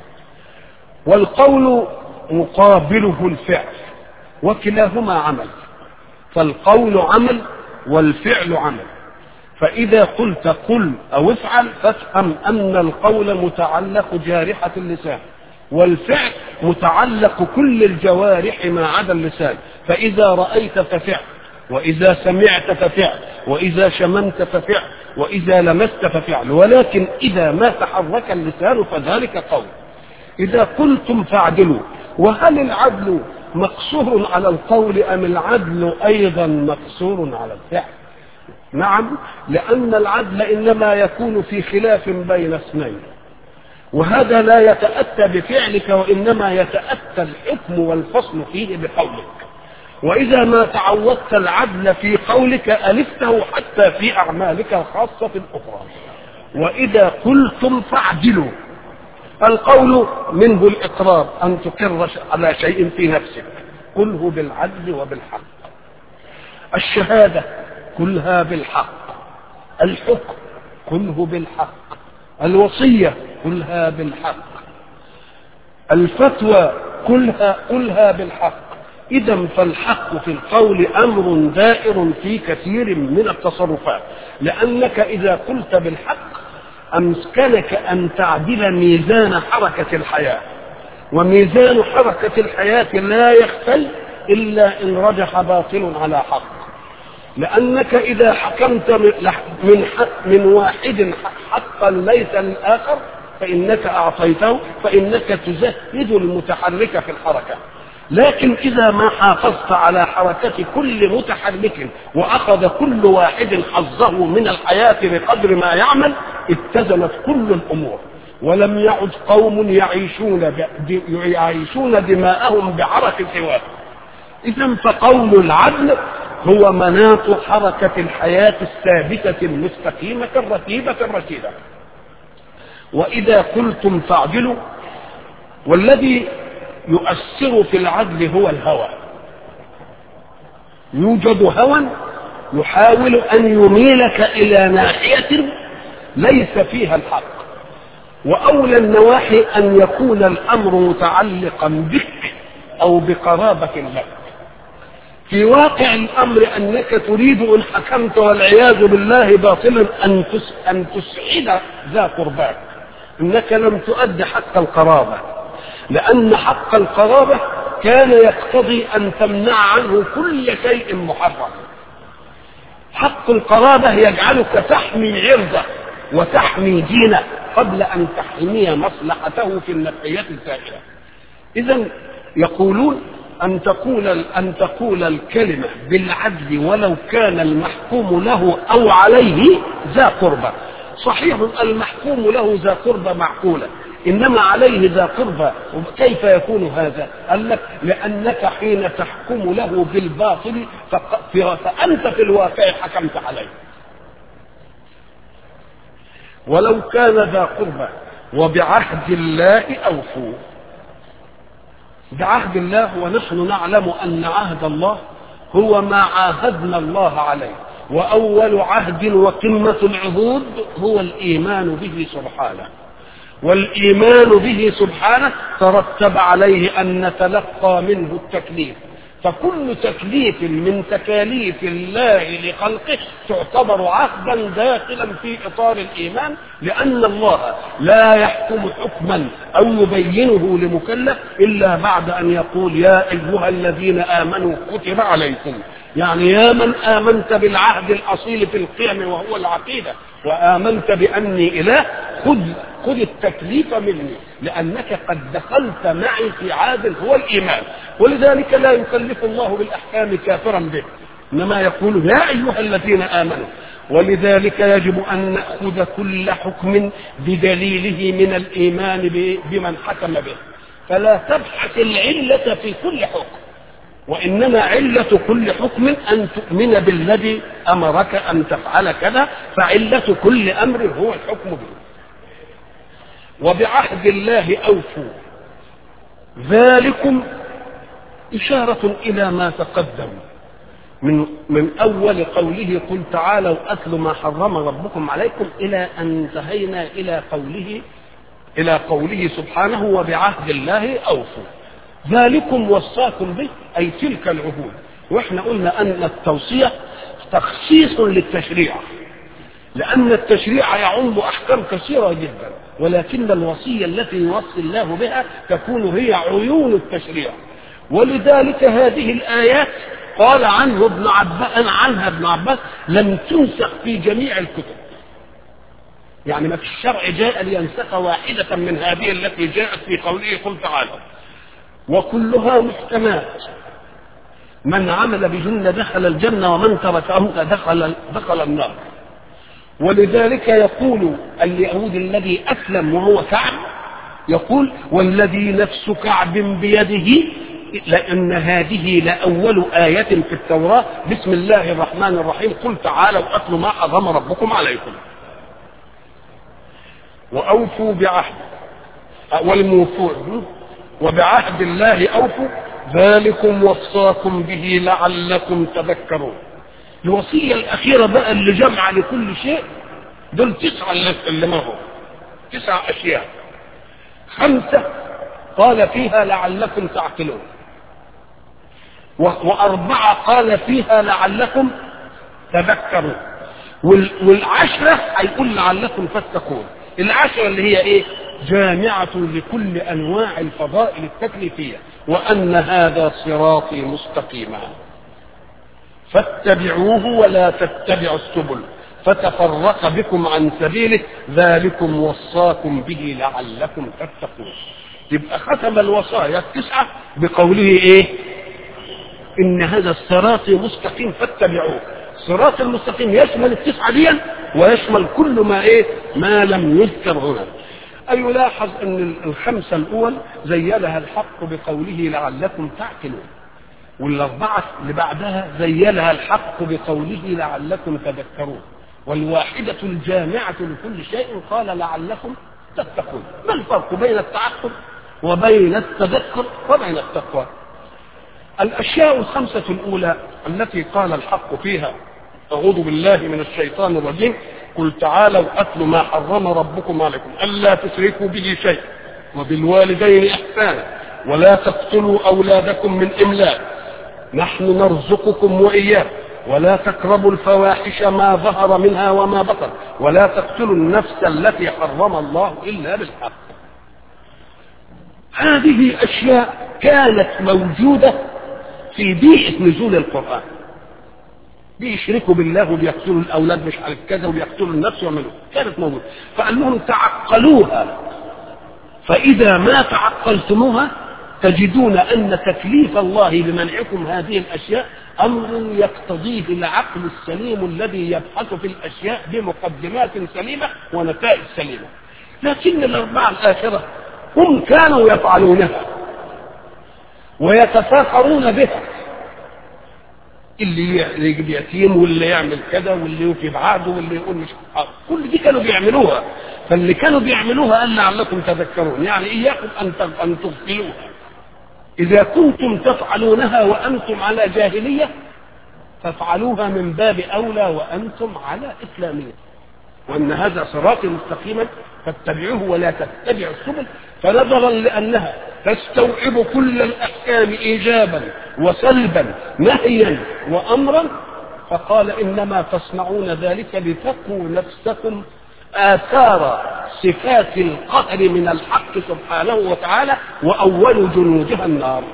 والقول مقابله الفعل وكلاهما عمل فالقول عمل والفعل عمل فإذا قلت قل أو افعل فافهم أن القول متعلق جارحة اللسان والفعل متعلق كل الجوارح ما عدا اللسان فإذا رأيت ففعل وإذا سمعت ففعل وإذا شممت ففعل وإذا لمست ففعل ولكن إذا ما تحرك اللسان فذلك قول إذا قلتم فاعدلوا وهل العدل مقصور على القول ام العدل ايضا مقصور على الفعل نعم لان العدل انما يكون في خلاف بين اثنين وهذا لا يتاتى بفعلك وانما يتاتى الحكم والفصل فيه بقولك واذا ما تعودت العدل في قولك الفته حتى في اعمالك الخاصه الاخرى واذا قلتم فاعدلوا القول منه الإقرار أن تقر على شيء في نفسك قله بالعدل وبالحق الشهادة كلها بالحق الحكم كله بالحق الوصية كلها بالحق الفتوى كلها كلها بالحق إذا فالحق في القول أمر دائر في كثير من التصرفات لأنك إذا قلت بالحق أمكنك أن تعدل ميزان حركة الحياة وميزان حركة الحياة لا يختل إلا إن رجح باطل على حق لأنك إذا حكمت من حق من واحد حقا ليس للآخر فإنك أعطيته فإنك تزهد المتحرك في الحركة لكن إذا ما حافظت على حركة كل متحرك وأخذ كل واحد حظه من الحياة بقدر ما يعمل اتزنت كل الأمور ولم يعد قوم يعيشون يعيشون دماءهم بعرق سواه إذا فقول العدل هو مناط حركة الحياة الثابتة المستقيمة الرتيبة الرشيدة وإذا قلتم فاعدلوا والذي يؤثر في العدل هو الهوى يوجد هوى يحاول أن يميلك إلى ناحية ليس فيها الحق وأولى النواحي أن يكون الأمر متعلقا بك أو بقرابة لك في واقع الامر انك تريد ان حكمت والعياذ بالله باطلا ان ان تسعد ذا قرباك انك لم تؤد حق القرابه لان حق القرابه كان يقتضي ان تمنع عنه كل شيء محرم حق القرابه يجعلك تحمي عرضه وتحمي دينه قبل ان تحمي مصلحته في النفعيات السائله اذا يقولون أن تقول أن تقول الكلمة بالعدل ولو كان المحكوم له أو عليه ذا قربى صحيح المحكوم له ذا قربى معقولة إنما عليه ذا قربى كيف يكون هذا؟ قال لك لأنك حين تحكم له بالباطل فأنت في الواقع حكمت عليه ولو كان ذا قربى وبعهد الله أوفوا بعهد الله ونحن نعلم ان عهد الله هو ما عاهدنا الله عليه واول عهد وقمه العهود هو الايمان به سبحانه والايمان به سبحانه ترتب عليه ان نتلقى منه التكليف فكل تكليف من تكاليف الله لخلقه تعتبر عهدا داخلا في اطار الايمان لان الله لا يحكم حكما او يبينه لمكلف الا بعد ان يقول يا ايها الذين امنوا كتب عليكم يعني يا من امنت بالعهد الاصيل في القيم وهو العقيده وامنت باني اله خذ خذ التكليف مني لانك قد دخلت معي في عهد هو الايمان ولذلك لا يكلف الله بالاحكام كافرا به انما يقول يا ايها الذين امنوا ولذلك يجب ان ناخذ كل حكم بدليله من الايمان بمن حكم به فلا تبحث العله في كل حكم وانما عله كل حكم ان تؤمن بالذي امرك ان تفعل كذا فعله كل امر هو الحكم به وبعهد الله اوفوا ذلكم اشاره الى ما تقدم من من اول قوله قل تعالوا اتل ما حرم ربكم عليكم الى ان انتهينا الى قوله الى قوله سبحانه وبعهد الله اوفوا ذلكم وصاكم به اي تلك العهود واحنا قلنا ان التوصيه تخصيص للتشريع لان التشريع يعم احكام كثيره جدا ولكن الوصيه التي يوصي الله بها تكون هي عيون التشريع ولذلك هذه الايات قال عنه ابن عباس عنها ابن عباس لم تنسخ في جميع الكتب يعني ما في الشرع جاء لينسخ واحدة من هذه التي جاءت في قوله قل تعالى وكلها محكمات من عمل بهن دخل الجنة ومن تركهن دخل دخل النار ولذلك يقول اليهود الذي أسلم وهو كعب يقول والذي نفس كعب بيده لأن هذه لأول آية في التوراة بسم الله الرحمن الرحيم قل تعالوا أتلوا ما حرم ربكم عليكم وأوفوا بعهد والموفون وبعهد الله أوفوا ذلكم وصاكم به لعلكم تذكرون الوصية الأخيرة بقى اللي جمع لكل شيء دول تسعة اللي مروا تسع أشياء خمسة قال فيها لعلكم تعقلون وأربعة قال فيها لعلكم تذكرون والعشرة هيقول لعلكم تتقون العشرة اللي هي ايه جامعة لكل أنواع الفضائل التكليفية وأن هذا صراطي مستقيما فاتبعوه ولا تتبعوا السبل فتفرق بكم عن سبيله ذلكم وصاكم به لعلكم تتقون يبقى ختم الوصايا التسعة بقوله ايه ان هذا الصراط مستقيم فاتبعوه الصراط المستقيم يشمل التسعة دي ويشمل كل ما ايه ما لم يذكر هنا أي يلاحظ أن الخمسة الأول زينها الحق بقوله لعلكم تعقلون والأربعة اللي بعدها زينها الحق بقوله لعلكم تذكرون والواحدة الجامعة لكل شيء قال لعلكم تتقون ما الفرق بين التعقل وبين التذكر وبين التقوى الأشياء الخمسة الأولى التي قال الحق فيها أعوذ بالله من الشيطان الرجيم قل تعالوا أتل ما حرم ربكم عليكم ألا تشركوا به شيء وبالوالدين إحسانا ولا تقتلوا أولادكم من إملاق نحن نرزقكم وإياكم ولا تقربوا الفواحش ما ظهر منها وما بطن ولا تقتلوا النفس التي حرم الله إلا بالحق هذه أشياء كانت موجودة في بيئة نزول القرآن بيشركوا بالله وبيقتلوا الأولاد مش عارف كذا وبيقتلوا النفس ويعملوا كانت موجودة فقال لهم تعقلوها فإذا ما تعقلتموها تجدون أن تكليف الله بمنعكم هذه الأشياء أمر يقتضيه العقل السليم الذي يبحث في الأشياء بمقدمات سليمة ونتائج سليمة لكن الأربعة الآخرة هم كانوا يفعلونها ويتفاخرون بها اللي يجيب يتيم واللي يعمل كذا واللي يوفي بعهده واللي يقول مش كل دي كانوا بيعملوها فاللي كانوا بيعملوها قال لعلكم تذكرون يعني اياكم ان ان تغفلوها اذا كنتم تفعلونها وانتم على جاهليه فافعلوها من باب اولى وانتم على اسلاميه وان هذا صراطي مستقيما فاتبعوه ولا تتبعوا السبل فنظرا لانها تستوعب كل الاحكام ايجابا وسلبا نهيا وامرا فقال انما تصنعون ذلك لتقوا نفسكم اثار صفات القهر من الحق سبحانه وتعالى واول جنودها النار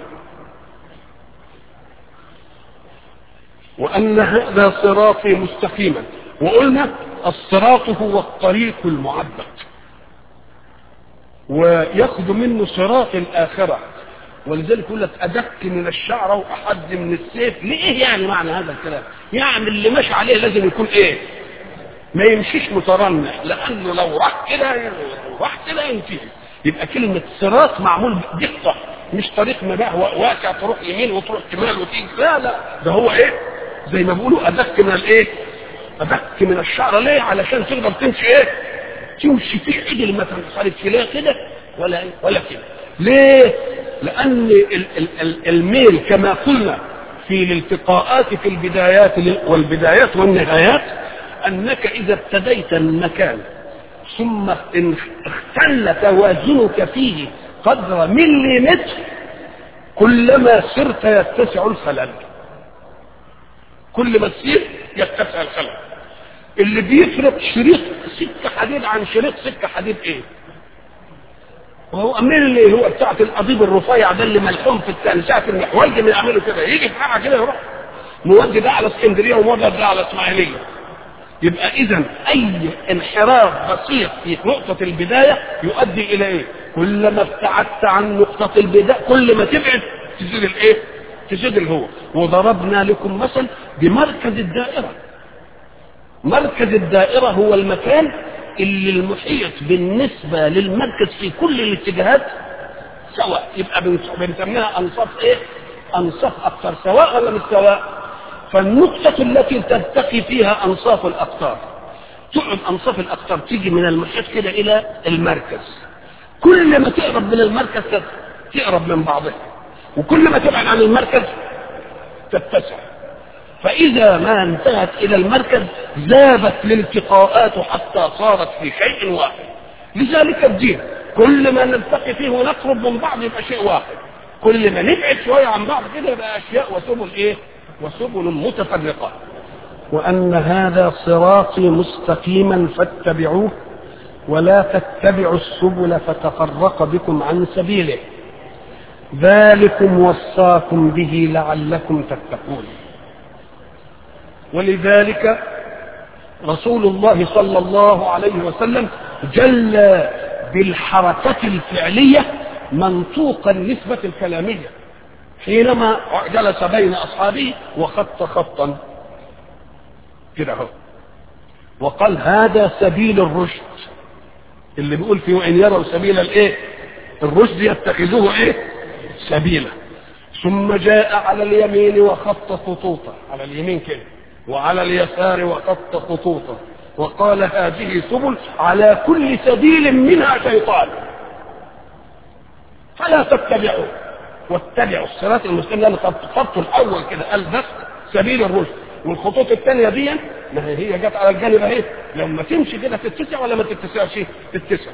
وان هذا صراطي مستقيما وقلنا الصراط هو الطريق المعبد وياخذ منه صراط الآخرة ولذلك يقول لك أدق من الشعرة وأحد من السيف لإيه يعني معنى هذا الكلام يعني اللي ماشي عليه لازم يكون إيه ما يمشيش مترنح لأنه لو راح كده لو راح كده ينتهي يبقى كلمة صراط معمول بدقة مش طريق مباح واسع تروح يمين وتروح شمال وتيجي لا لا ده هو ايه زي ما بيقولوا أدق من الايه أدق من الشعرة ليه علشان تقدر تمشي ايه تمشي في عدل ما تنصرفش لا كده ولا ولا كده ليه لان ال ال ال الميل كما قلنا في الالتقاءات في البدايات والبدايات والنهايات انك اذا ابتديت المكان ثم ان اختل توازنك فيه قدر مليمتر كلما سرت يتسع الخلل كل ما تسير يتسع الخلل اللي بيفرق شريط سكة حديد عن شريط سكة حديد ايه وهو مين اللي هو بتاعت القضيب الرفيع ده اللي ملحوم في الثاني ساعة المحولج اللي يعمله كده يجي في حاجة كده يروح مودي ده على اسكندرية ومودي ده على اسماعيلية يبقى اذا اي انحراف بسيط في نقطة البداية يؤدي الى ايه كلما ابتعدت عن نقطة البداية كل ما تبعد تزيد الايه تزيد الهو وضربنا لكم مثل بمركز الدائرة مركز الدائرة هو المكان اللي المحيط بالنسبة للمركز في كل الاتجاهات سواء يبقى بنسميها أنصاف إيه؟ أنصاف أقطار سواء ولا مش سواء؟ فالنقطة التي تلتقي فيها أنصاف الأقطار تقعد أنصاف الأقطار تيجي من المحيط كده إلى المركز كل ما تقرب من المركز تقرب من بعضها وكل ما تبعد عن المركز تتسع فإذا ما انتهت إلى المركز ذابت الالتقاءات حتى صارت في شيء واحد لذلك الدين كل ما نلتقي فيه ونقرب من بعض يبقى شيء واحد كل ما نبعد شوية عن بعض كده يبقى أشياء وسبل إيه وسبل متفرقة وأن هذا صراطي مستقيما فاتبعوه ولا تتبعوا السبل فتفرق بكم عن سبيله ذلكم وصاكم به لعلكم تتقون ولذلك رسول الله صلى الله عليه وسلم جل بالحركة الفعلية منطوق النسبة الكلامية حينما جلس بين أصحابه وخط خطا كده اهو وقال هذا سبيل الرشد اللي بيقول فيه وإن يروا سبيل الإيه الرشد يتخذوه إيه سبيلا ثم جاء على اليمين وخط خطوطا على اليمين كده وعلى اليسار وخط خطوطا وقال هذه سبل على كل سبيل منها شيطان فلا تتبعوا واتبعوا الصراط المستقيم لان خط الاول كده قال بس سبيل الرشد والخطوط الثانيه دي ما هي هي جت على الجانب اهي لما تمشي كده تتسع ولا ما تتسعش تتسع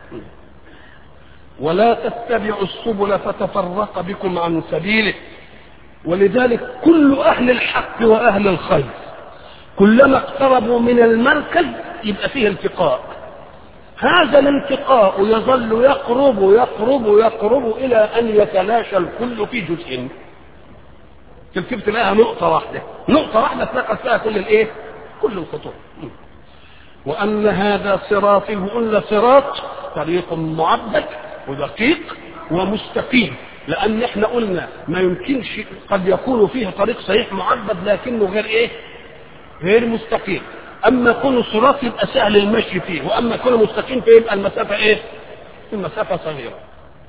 ولا تتبعوا السبل فتفرق بكم عن سبيله ولذلك كل اهل الحق واهل الخير كلما اقتربوا من المركز يبقى فيه التقاء هذا الالتقاء يظل يقرب يقرب يقرب الى ان يتلاشى الكل في جزء تلتفت تلاقيها نقطة واحدة نقطة واحدة تلاقى فيها كل الايه كل الخطوط وان هذا صراطي وقلنا صراط طريق معبد ودقيق ومستقيم لان احنا قلنا ما يمكنش قد يكون فيه طريق صحيح معبد لكنه غير ايه غير مستقيم اما كونه صراط يبقى سهل المشي فيه واما كونه مستقيم فيبقى المسافه ايه المسافه صغيره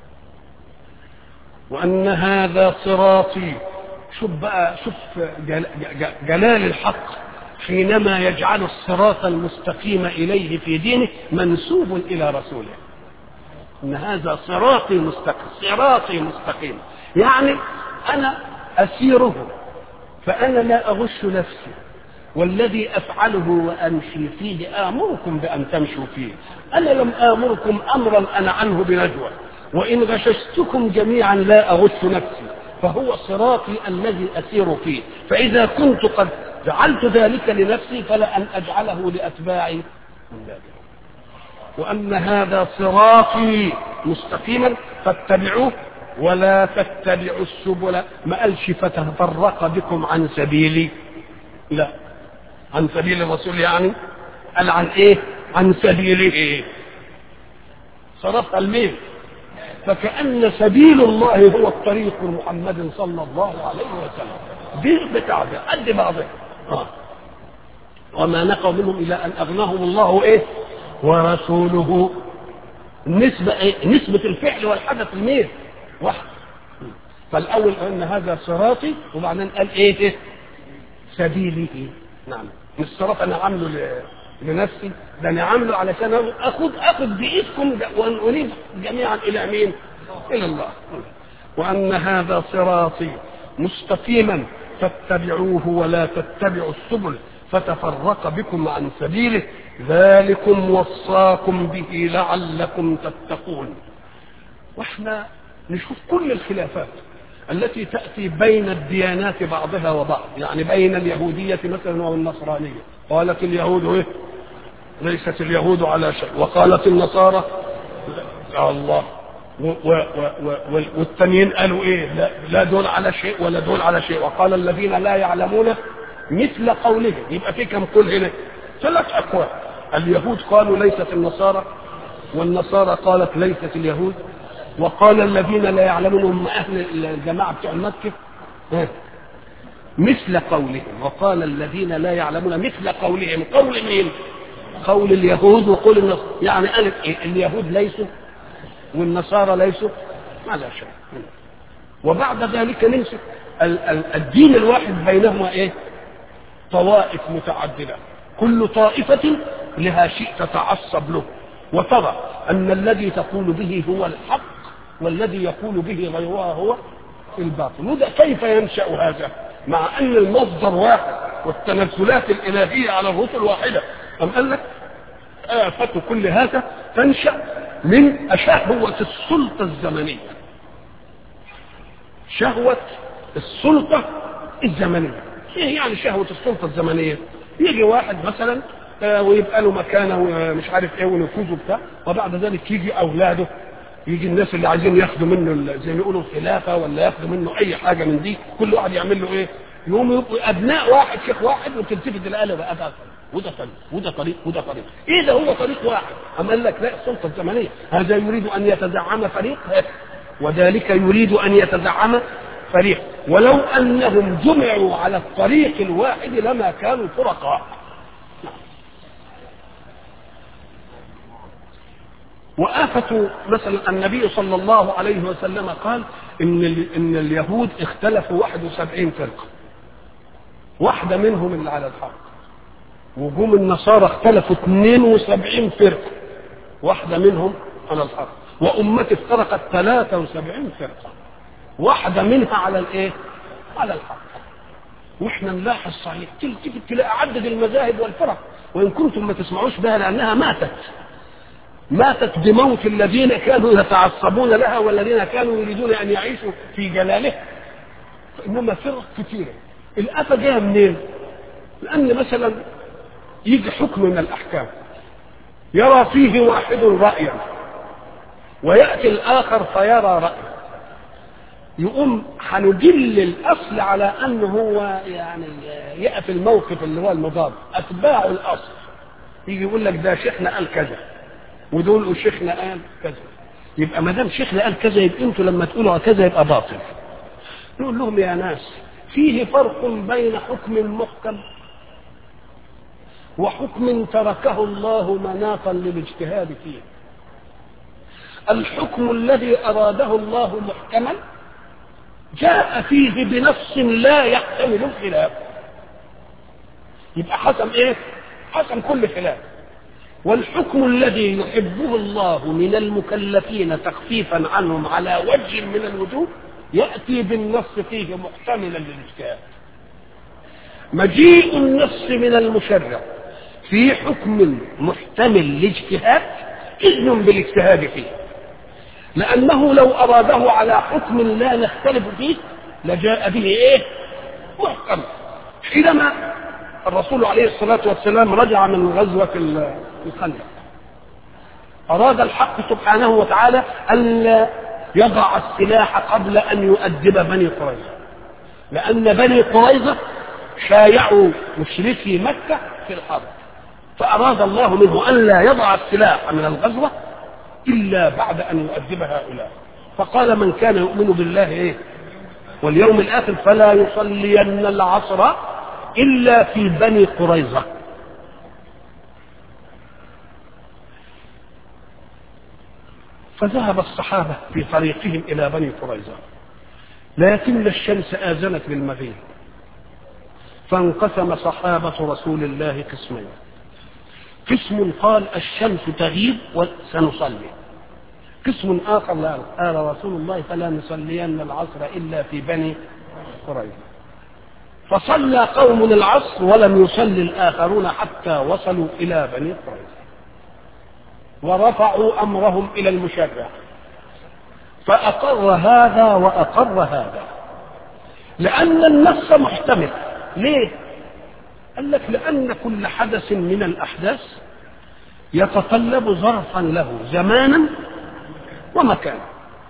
وان هذا صراطي شوف بقى شوف جل جلال الحق حينما يجعل الصراط المستقيم اليه في دينه منسوب الى رسوله ان هذا صراطي مستقيم صراطي مستقيم يعني انا اسيره فانا لا اغش نفسي والذي افعله وامشي فيه امركم بان تمشوا فيه انا لم امركم امرا انا عنه بنجوى وان غششتكم جميعا لا اغش نفسي فهو صراطي الذي اسير فيه فاذا كنت قد جعلت ذلك لنفسي فلا ان اجعله لاتباعي من ذلك وان هذا صراطي مستقيما فاتبعوه ولا تتبعوا السبل ما قالش فتفرق بكم عن سبيلي لا عن سبيل الرسول يعني قال عن ايه عن سبيله ايه صرفت الميل فكأن سبيل الله هو الطريق محمد صلى الله عليه وسلم دي بتاع ده قد بعضها آه. وما نقوا منهم إلى أن أغناهم الله إيه ورسوله النسبة إيه نسبة الفعل والحدث الميل واحد فالأول أن هذا صراطي وبعدين قال إيه, إيه؟ سبيله نعم مش صراط أنا عامله لنفسي ده انا عامله علشان اخد اخد بايدكم ونريد جميعا الى مين؟ الى الله وان هذا صراطي مستقيما فاتبعوه ولا تتبعوا السبل فتفرق بكم عن سبيله ذلكم وصاكم به لعلكم تتقون واحنا نشوف كل الخلافات التي تأتي بين الديانات بعضها وبعض يعني بين اليهودية مثلا والنصرانية قالت اليهود ايه ليست اليهود على شيء وقالت النصارى يا الله و و و و والتانيين قالوا ايه لا, لا دول على شيء ولا دول على شيء وقال الذين لا يعلمون مثل قولهم يبقى في كم قول هنا ثلاث اقوال اليهود قالوا ليست النصارى والنصارى قالت ليست اليهود وقال الذين لا يعلمون هم اهل الجماعه بتوع مكه مثل قولهم وقال الذين لا يعلمون مثل قولهم قول مين قول اليهود وقول النصارى يعني قالت إيه؟ اليهود ليسوا والنصارى ليسوا ماذا شيء وبعد ذلك نمسك الدين الواحد بينهما ايه طوائف متعدده كل طائفه لها شيء تتعصب له وترى ان الذي تقول به هو الحق والذي يقول به غيرها هو الباطل وده كيف ينشا هذا مع ان المصدر واحد والتنزلات الالهيه على الرسل واحده أم قال لك آفة كل هذا تنشأ من شهوة السلطة الزمنية شهوة السلطة الزمنية ايه يعني شهوة السلطة الزمنية يجي واحد مثلا آه ويبقى له مكانه ومش عارف ايه ونفوذه بتاع وبعد ذلك يجي اولاده يجي الناس اللي عايزين ياخدوا منه زي ما يقولوا الخلافه ولا ياخدوا منه اي حاجه من دي كل واحد يعمل له ايه؟ يقوم يبقوا ابناء واحد شيخ واحد وتلتفت الاله بقى ده وده طريق وده طريق وده طريق ايه ده هو طريق واحد اما قال لك لا السلطه الزمنيه هذا يريد ان يتزعم فريق وذلك يريد أن يتزعم فريق ولو أنهم جمعوا على الطريق الواحد لما كانوا فرقاء وآفة مثلا النبي صلى الله عليه وسلم قال إن إن اليهود اختلفوا 71 فرقة واحدة منهم اللي على الحق وجوم النصارى اختلفوا 72 فرقة واحدة منهم على الحق وأمتي افترقت 73 فرقة واحدة منها على الايه؟ على الحق واحنا نلاحظ صحيح تيجي تلاقي عدد المذاهب والفرق وان كنتم ما تسمعوش بها لانها ماتت ماتت بموت الذين كانوا يتعصبون لها والذين كانوا يريدون ان يعيشوا في جلالها فانما فرق كثيره الافه جايه منين؟ لان مثلا يجي حكم من الاحكام يرى فيه واحد رايا وياتي الاخر فيرى رايا يقوم هندل الاصل على انه هو يعني يقف الموقف اللي هو المضاد اتباع الاصل يجي يقول لك ده شيخنا قال كذا ودول شيخنا قال كذا يبقى ما دام شيخنا قال كذا يبقى انتوا لما تقولوا كذا يبقى باطل نقول لهم يا ناس فيه فرق بين حكم محكم وحكم تركه الله مناطا للاجتهاد فيه الحكم الذي اراده الله محكما جاء فيه بنص لا يحتمل الخلاف يبقى حسم ايه حسم كل خلاف والحكم الذي يحبه الله من المكلفين تخفيفا عنهم على وجه من الوجوه ياتي بالنص فيه محتملا للاجتهاد مجيء النص من المشرع في حكم محتمل لاجتهاد اذن بالاجتهاد فيه لأنه لو أراده على حكم لا نختلف فيه لجاء به إيه؟ محكم حينما الرسول عليه الصلاة والسلام رجع من غزوة الخندق أراد الحق سبحانه وتعالى ألا يضع السلاح قبل أن يؤدب بني قريظة لأن بني قريظة شايعوا مشركي مكة في الحرب فأراد الله منه أن لا يضع السلاح من الغزوة إلا بعد أن يؤدب هؤلاء فقال من كان يؤمن بالله إيه واليوم الآخر فلا يصلين العصر إلا في بني قريظة فذهب الصحابة في طريقهم إلى بني قريظة لكن الشمس آذنت بالمغيب فانقسم صحابة رسول الله قسمين قسم قال الشمس تغيب وسنصلي قسم آخر لا قال رسول الله فلا نصلين العصر إلا في بني قريظة فصلى قوم العصر ولم يصلي الآخرون حتى وصلوا إلى بني قريظة ورفعوا أمرهم إلى المشرع فأقر هذا وأقر هذا لأن النص محتمل ليه؟ قال لك لأن كل حدث من الأحداث يتطلب ظرفا له زمانا ومكانا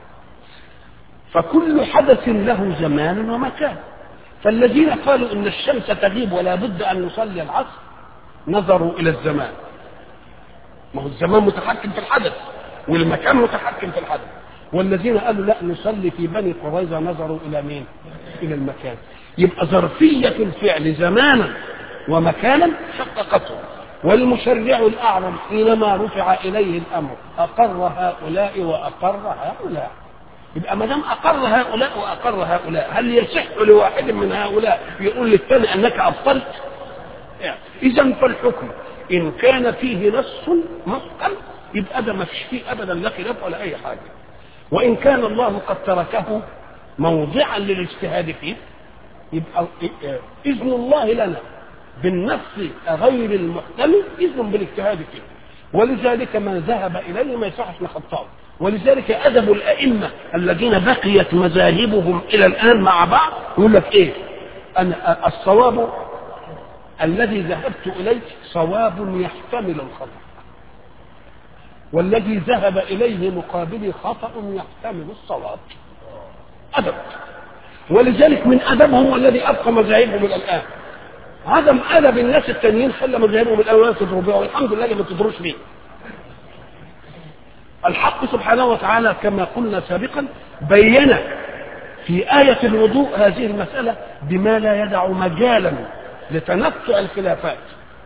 فكل حدث له زمان ومكان فالذين قالوا ان الشمس تغيب ولا بد ان نصلي العصر نظروا الى الزمان ما هو الزمان متحكم في الحدث والمكان متحكم في الحدث والذين قالوا لا نصلي في بني قريظة نظروا إلى مين؟ إلى المكان يبقى ظرفية الفعل زمانا ومكانا شققته والمشرع الأعظم حينما رفع إليه الأمر أقر هؤلاء وأقر هؤلاء يبقى ما دام أقر هؤلاء وأقر هؤلاء هل يصح لواحد من هؤلاء يقول للثاني أنك أبطلت؟ يعني إذا فالحكم إن كان فيه نص محكم يبقى ده ما فيش فيه أبدا لا خلاف ولا أي حاجة وإن كان الله قد تركه موضعا للاجتهاد فيه يبقى إذن الله لنا بالنص غير المحتمل إذن بالاجتهاد فيه ولذلك من ذهب إليه ما يصحش نخطاه ولذلك أدب الأئمة الذين بقيت مذاهبهم إلى الآن مع بعض يقول لك إيه أنا الصواب الذي ذهبت إليه صواب يحتمل الخطأ والذي ذهب إليه مقابلي خطأ يحتمل الصواب أدب ولذلك من أدبهم الذي أبقى مذاهبهم إلى الآن عدم أدب الناس التانيين خلى مذاهبهم الأول تضرب بها والحمد لله ما تضروش بيه الحق سبحانه وتعالى كما قلنا سابقا بين في آية الوضوء هذه المسألة بما لا يدع مجالا لتنفع الخلافات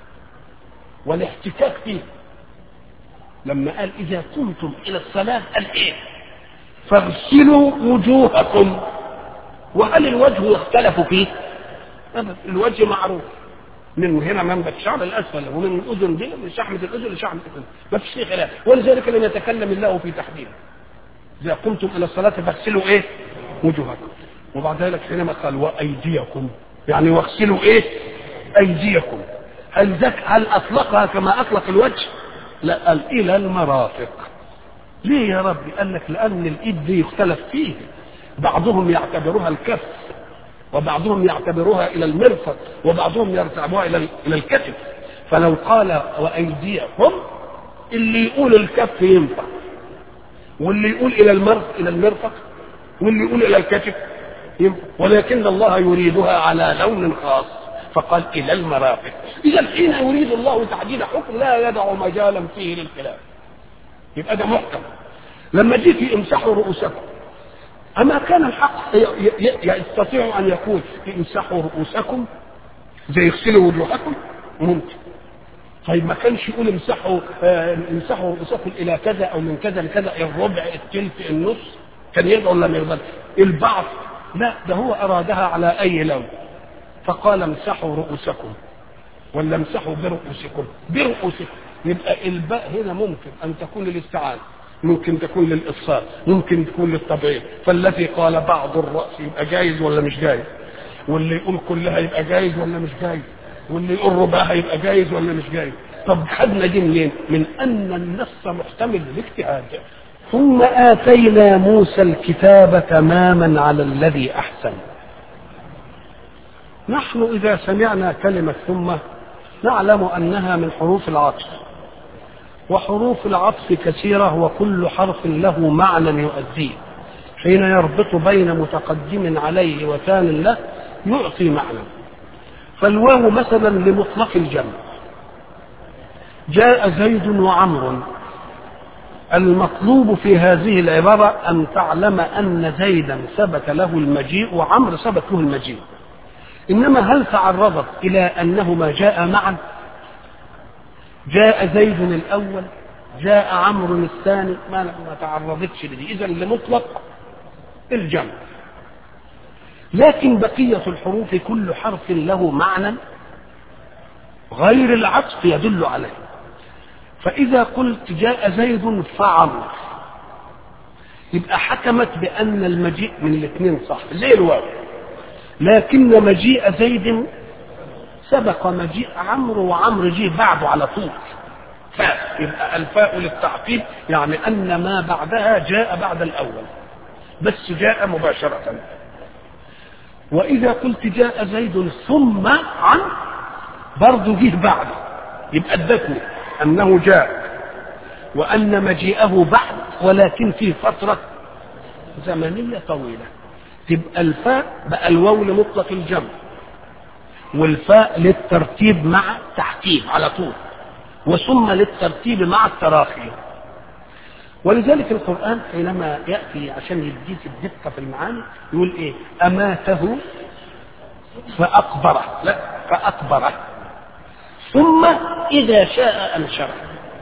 والاحتكاك فيه لما قال إذا قمتم إلى الصلاة قال إيه فاغسلوا وجوهكم وهل الوجه اختلف فيه الوجه معروف من هنا منبت شعر الاسفل ومن الاذن دي من شحمه الاذن لشحمه الاذن ما فيش فيه خلاف ولذلك لم يتكلم الله في تحديده اذا قمتم الى الصلاه فاغسلوا ايه وجوهكم وبعد ذلك حينما قال وايديكم يعني واغسلوا ايه ايديكم هل ذاك هل اطلقها كما اطلق الوجه لا قال الى المرافق ليه يا ربي قال لك لان الايد دي يختلف فيه بعضهم يعتبرها الكف وبعضهم يعتبرها الى المرفق وبعضهم يرتعبها الى الى الكتف فلو قال وايديكم اللي يقول الكف ينفع واللي يقول الى المرفق الى المرفق واللي يقول الى الكتف ينفع ولكن الله يريدها على لون خاص فقال الى المرافق اذا حين يريد الله تحديد حكم لا يدع مجالا فيه للخلاف يبقى ده محكم لما جيت امسحوا رؤوسكم أما كان الحق يستطيع أن يقول امسحوا رؤوسكم زي يغسلوا وجوهكم ممكن طيب ما كانش يقول امسحوا آه امسحوا رؤوسكم إلى كذا أو من كذا لكذا الربع الثلث النص كان يقدر ولا ما يقدر البعض لا ده هو أرادها على أي لون فقال امسحوا رؤوسكم ولا امسحوا برؤوسكم برؤوسكم يبقى الباء هنا ممكن أن تكون للاستعانة ممكن تكون للإفصال ممكن تكون للتبعيض فالذي قال بعض الرأس يبقى جايز ولا مش جايز واللي يقول كلها يبقى جايز ولا مش جايز واللي يقول ربعها يبقى جايز ولا مش جايز طب خدنا دي منين من أن النص محتمل للاجتهاد ثم آتينا موسى الكتاب تماما على الذي أحسن نحن إذا سمعنا كلمة ثم نعلم أنها من حروف العطف وحروف العطف كثيرة وكل حرف له معنى يؤديه حين يربط بين متقدم عليه وثان له يعطي معنى فالواو مثلا لمطلق الجمع جاء زيد وعمر المطلوب في هذه العبارة أن تعلم أن زيدا ثبت له المجيء وعمر ثبت له المجيء إنما هل تعرضت إلى أنهما جاء معا جاء زيد الأول جاء عمرو الثاني ما ما تعرضتش لدي إذا لمطلق الجمع لكن بقية الحروف كل حرف له معنى غير العطف يدل عليه فإذا قلت جاء زيد فعمر يبقى حكمت بأن المجيء من الاثنين صح زي الواو لكن مجيء زيد سبق مجيء عمرو وعمرو جه بعده على طول فاء يبقى الفاء للتعقيب يعني أن ما بعدها جاء بعد الأول بس جاء مباشرة وإذا قلت جاء زيد ثم عن برضه جه بعده يبقى ادتني أنه جاء وأن مجيئه بعد ولكن في فترة زمنية طويلة تبقى الفاء بقى الواو لمطلق الجمع والفاء للترتيب مع تحكيم على طول وثم للترتيب مع التراخي ولذلك القرآن حينما يأتي عشان يديك الدقة في المعاني يقول إيه أماته فأقبره لا فأقبره ثم إذا شاء أنشره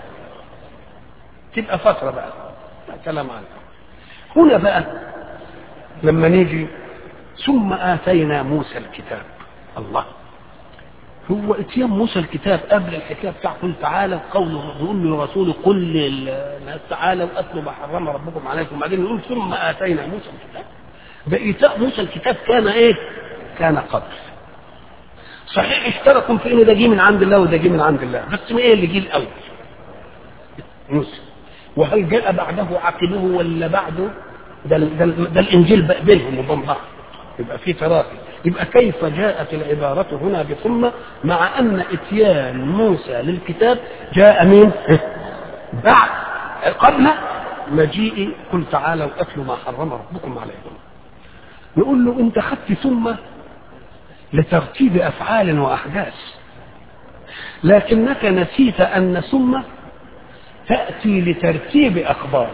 تبقى فترة بقى لا كلام عنه هنا بقى لما نيجي ثم آتينا موسى الكتاب الله هو اتيان موسى الكتاب قبل الحكايه بتاع قل تعالى قوله يقول له رسول قل للناس تعالى واتلوا ما حرم ربكم عليكم وبعدين يقول ثم اتينا موسى الكتاب بإيتاء موسى الكتاب كان ايه؟ كان قبل صحيح اشتركوا في ان ده جه من عند الله وده جه من عند الله بس ما ايه اللي جه الاول؟ موسى وهل جاء بعده عقبه ولا بعده؟ ده, ده, ده الانجيل بينهم وبين بعض يبقى في تراخي يبقى كيف جاءت العبارة هنا بثم مع أن إتيان موسى للكتاب جاء من بعد قبل مجيء قل تعالوا أتلوا ما حرم ربكم عليكم نقول له أنت خدت ثم لترتيب أفعال وأحداث لكنك نسيت أن ثم تأتي لترتيب أخبار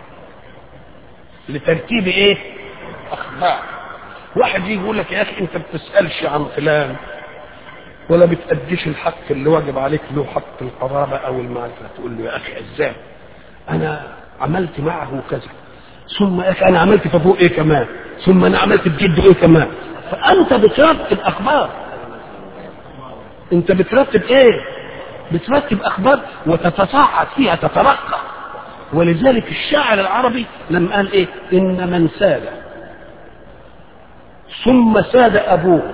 لترتيب إيه؟ أخبار واحد يجي يقول لك يا أخي أنت بتسألش عن فلان ولا بتأديش الحق اللي واجب عليك له حق القرابة أو المعرفة تقول له يا أخي إزاي أنا عملت معه كذا ثم يا أخي أنا عملت في أبوه إيه كمان ثم أنا عملت بجده إيه كمان فأنت بترتب أخبار أنت بترتب إيه بترتب أخبار وتتصاعد فيها تترقى ولذلك الشاعر العربي لما قال إيه إن من ساد ثم ساد أبوه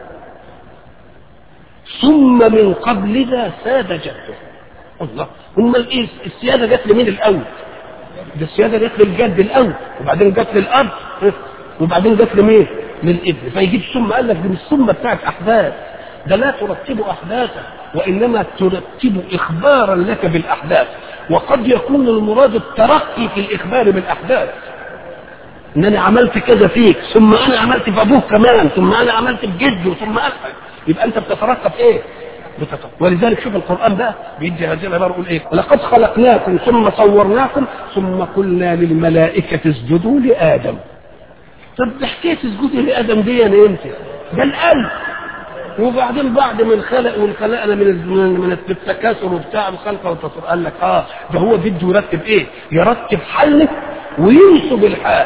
ثم من قبل ذا ساد جده الله هم الايه السياده جت لمين الاول ده السياده جت للجد الاول وبعدين جت للاب وبعدين جت لمين للابن فيجيب ثم قال لك دي مش ثم بتاعت احداث ده لا ترتب احداثا وانما ترتب اخبارا لك بالاحداث وقد يكون المراد الترقي في الاخبار بالاحداث ان انا عملت كذا فيك ثم انا عملت في ابوك كمان ثم انا عملت في جده ثم أفعل. يبقى انت بتترقى في ايه بتترقى. ولذلك شوف القران بقى بيدي هذه العباره يقول ايه لقد خلقناكم ثم صورناكم ثم قلنا للملائكه اسجدوا لادم طب ده حكايه اسجدوا لادم دي انا امتى ده القلب وبعدين بعد ما الخلق والخلقنا من من من التكاثر وبتاع الخلق والتصوير قال لك اه ده هو بده يرتب ايه؟ يرتب حلك وينصب الحال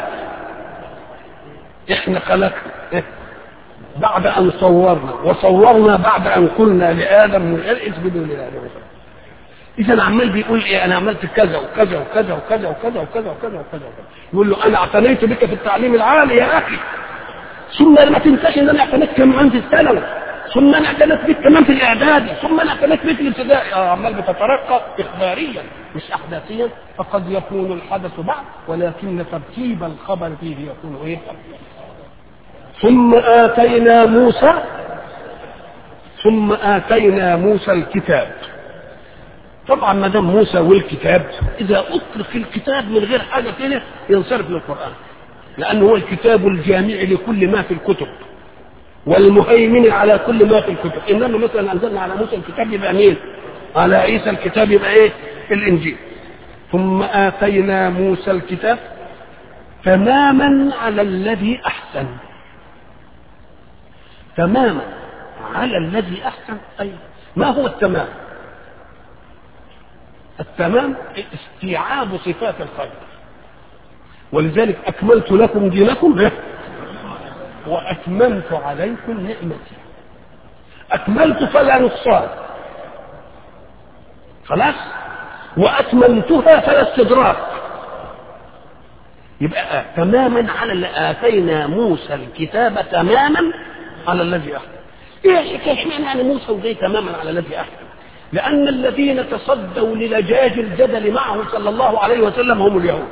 احنا خلقنا إيه؟ بعد ان صورنا وصورنا بعد ان قلنا لادم من غير اسجدوا لادم اذا عمال بيقول ايه انا عملت كذا وكذا وكذا وكذا وكذا وكذا وكذا وكذا وكذا يقول له انا اعتنيت بك في التعليم العالي يا اخي ثم ما تنساش ان انا اعتنيت كمان في الثانوي ثم انا اعتنيت بك كمان في الاعدادي ثم انا اعتنيت بك في الابتدائي آه عمال بتترقى اخباريا مش احداثيا فقد يكون الحدث بعد ولكن ترتيب الخبر فيه يكون ايه ثم اتينا موسى ثم اتينا موسى الكتاب طبعا ما دام موسى والكتاب اذا اطلق الكتاب من غير حاجه كده ينصرف للقران لانه هو الكتاب الجامع لكل ما في الكتب والمهيمن على كل ما في الكتب انما مثلا انزلنا على موسى الكتاب يبقى مين على عيسى الكتاب يبقى ايه الانجيل ثم اتينا موسى الكتاب تماما على الذي احسن تماما على الذي احسن اي ما هو التمام التمام استيعاب صفات الخير ولذلك اكملت لكم دينكم واتممت عليكم نعمتي اكملت فلا نقصان خلاص واتممتها فلا استدراك يبقى تماما على اللي اتينا موسى الكتاب تماما على الذي احسن ايه حكايه يعني موسى وجاي تماما على الذي احسن لان الذين تصدوا للجاج الجدل معه صلى الله عليه وسلم هم اليهود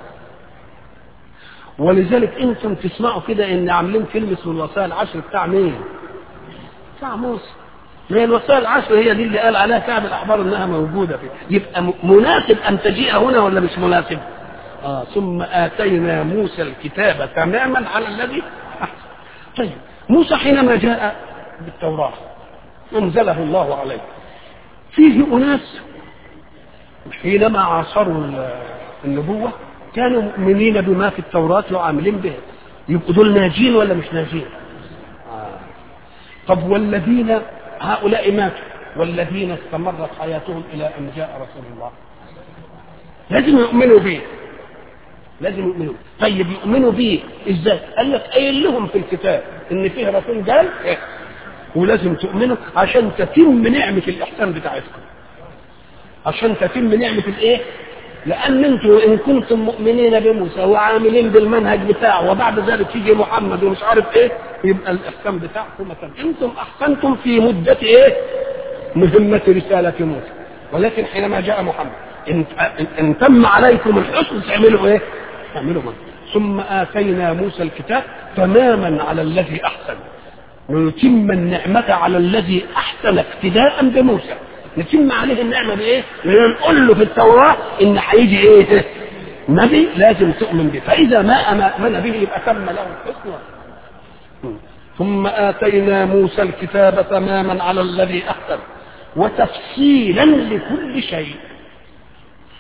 ولذلك انتم تسمعوا كده ان عاملين فيلم اسمه الوصايا العشر بتاع مين؟ بتاع موسى ما هي الوصايا العشر هي دي اللي قال عليها كعب الاحبار انها موجوده فيه يبقى مناسب ان تجيء هنا ولا مش مناسب؟ آه ثم اتينا موسى الكتاب تماما على الذي احسن طيب موسى حينما جاء بالتوراه انزله الله عليه فيه اناس حينما عاصروا النبوه كانوا مؤمنين بما في التوراة وعاملين به يبقوا دول ناجين ولا مش ناجين آه. طب والذين هؤلاء ماتوا والذين استمرت حياتهم إلى أن جاء رسول الله لازم يؤمنوا به لازم يؤمنوا طيب يؤمنوا به ازاي قال لك قايل لهم في الكتاب ان فيه رسول قال إيه؟ ولازم تؤمنوا عشان تتم نعمة الإحسان بتاعتكم عشان تتم نعمة الإيه؟ لان انتم ان كنتم مؤمنين بموسى وعاملين بالمنهج بتاعه وبعد ذلك يجي محمد ومش عارف ايه يبقى الاحسان بتاعكم مثلا انتم احسنتم في مده ايه؟ مهمه رساله موسى ولكن حينما جاء محمد ان, إن تم عليكم الحسن تعملوا ايه؟ تعملوا من. ثم اتينا موسى الكتاب تماما على الذي احسن ونتم النعمه على الذي احسن اقتداء بموسى نتم عليه النعمة بإيه؟ نقول له في التوراة إن هيجي إيه؟ نبي لازم تؤمن به، فإذا ما آمن به يبقى تم له الحسن ثم آتينا موسى الكتاب تماما على الذي أحسن وتفصيلا لكل شيء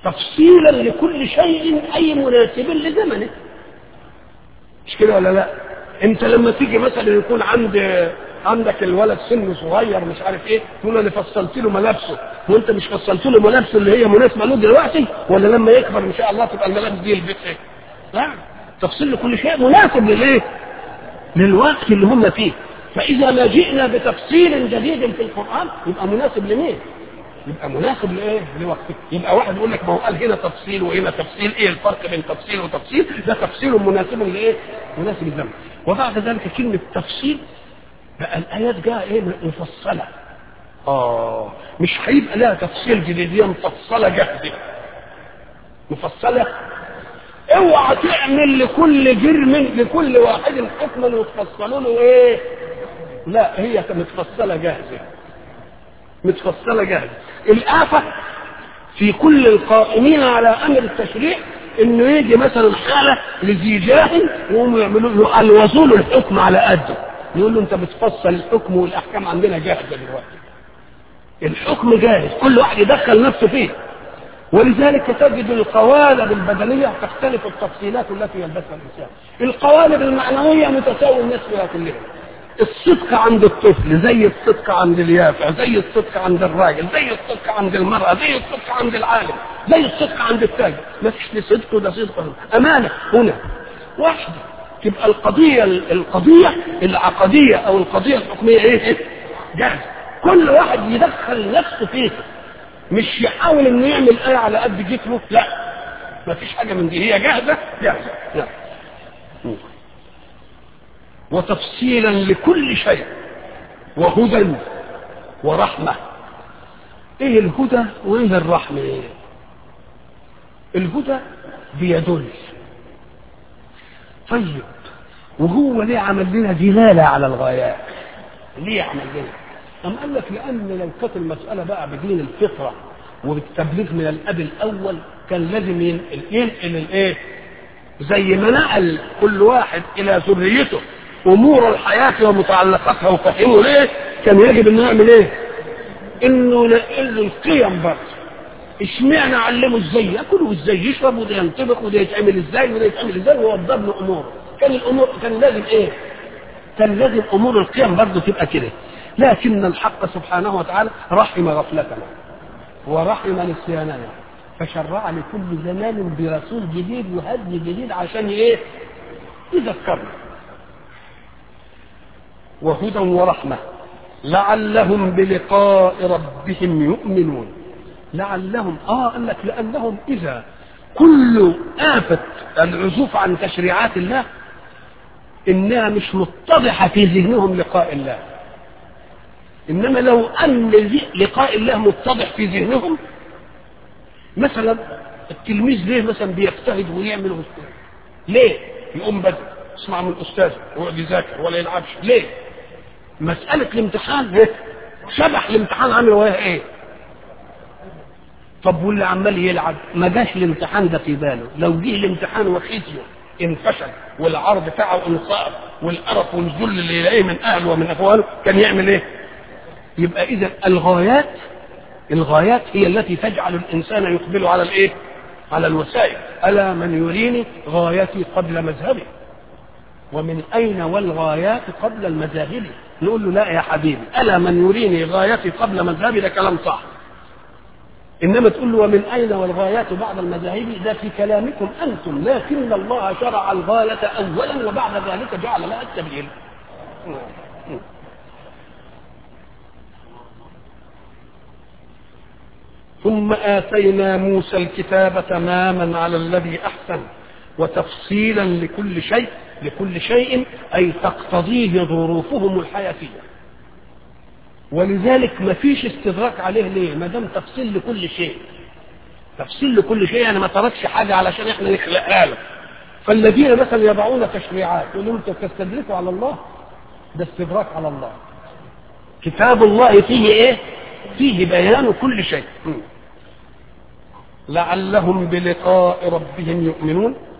تفصيلا لكل شيء اي مناسب لزمنه مش كده ولا لا انت لما تيجي مثلا يكون عند عندك الولد سنه صغير مش عارف ايه تقول انا فصلت له ملابسه وانت مش فصلت له ملابسه اللي هي مناسبه له دلوقتي ولا لما يكبر ان شاء الله تبقى الملابس دي يلبسها لا تفصيل لكل شيء مناسب للايه للوقت اللي هم فيه فاذا ما جئنا بتفصيل جديد في القران يبقى مناسب لمين يبقى مناسب لايه لوقته يبقى واحد يقول لك ما هو قال هنا تفصيل وهنا تفصيل ايه الفرق بين تفصيل وتفصيل ده تفصيل مناسب لايه مناسب للزمن وبعد ذلك كلمه تفصيل بقى الايات جاء ايه مفصله اه مش هيبقى لها تفصيل جديد هي مفصله جاهزه مفصله اوعى تعمل لكل جرم لكل واحد حكما وتفصلوا له ايه لا هي متفصله جاهزه متفصله جاهزه الآفة في كل القائمين على أمر التشريع إنه يجي مثلا حالة لذي جاهل وهم يعملوا له الوصول الحكم على قده يقول له أنت بتفصل الحكم والأحكام عندنا جاهزة دلوقتي الحكم جاهز كل واحد يدخل نفسه فيه ولذلك تجد القوالب البدنية تختلف التفصيلات التي يلبسها الإنسان القوالب المعنوية متساوي الناس فيها كلها الصدق عند الطفل زي الصدق عند اليافع زي الصدق عند الراجل زي الصدق عند المرأة زي الصدق عند العالم زي الصدق عند التاجر ما فيش صدق وده صدق أمانة هنا واحدة تبقى القضية القضية العقدية أو القضية الحكمية إيه؟ جاهزة كل واحد يدخل نفسه فيه مش يحاول انه يعمل ايه على قد جسمه لا ما فيش حاجه من دي هي جاهزه جاهزه لا. وتفصيلا لكل شيء وهدى ورحمه ايه الهدى وايه الرحمه إيه؟ الهدى بيدل طيب وهو ليه عمل لنا دلاله على الغايات ليه عمل لنا أم قال لك لأن لو كانت المسألة بقى بدين الفطرة وبالتبليغ من الأب الأول كان لازم ينقل ينقل الإيه؟ زي ما نقل كل واحد إلى ذريته أمور الحياة ومتعلقاتها وفهمه ليه؟ كان يجب إنه يعمل إيه؟ إنه ينقل له القيم برضه اشمعنى علمه ازاي ياكل وازاي يشرب وده ينطبق وده يتعمل ازاي وده يتعمل ازاي ووضب له اموره كان الامور كان لازم ايه؟ كان لازم امور القيم برضه تبقى كده لكن الحق سبحانه وتعالى رحم غفلتنا ورحم نسياننا فشرع لكل زمان برسول جديد وهدي جديد عشان ايه يذكرنا وهدى ورحمة لعلهم بلقاء ربهم يؤمنون لعلهم اه قال لك لانهم اذا كل آفة العزوف عن تشريعات الله انها مش متضحة في ذهنهم لقاء الله انما لو ان لقاء الله متضح في ذهنهم مثلا التلميذ ليه مثلا بيجتهد ويعمل ويستهد. ليه يقوم بدري يسمع من الاستاذ ويقعد يذاكر ولا يلعبش ليه مساله الامتحان ايه شبح الامتحان عامل وياه ايه طب واللي عمال يلعب ما جاش الامتحان ده في باله لو جه الامتحان وخزيه انفشل والعرض بتاعه انصاف والقرف والذل اللي يلاقيه من اهله ومن اخوانه كان يعمل ايه يبقى اذا الغايات الغايات هي التي تجعل الانسان يقبل على الايه على الوسائل الا من يريني غايتي قبل مذهبي ومن اين والغايات قبل المذاهب نقول له لا يا حبيبي الا من يريني غايتي قبل مذهبي ده كلام صح انما تقول له ومن اين والغايات بعد المذاهب ده في كلامكم انتم لكن الله شرع الغايه اولا وبعد ذلك جعل لها السبيل ثم آتينا موسى الكتاب تماما على الذي أحسن وتفصيلا لكل شيء لكل شيء أي تقتضيه ظروفهم الحياتية ولذلك ما فيش استدراك عليه ليه ما دام تفصيل لكل شيء تفصيل لكل شيء يعني ما تركش حاجة علشان احنا نخلقها له فالذين مثلا يضعون تشريعات يقولوا انتوا تستدركوا على الله ده استدراك على الله كتاب الله فيه ايه فيه بيان كل شيء لعلهم بلقاء ربهم يؤمنون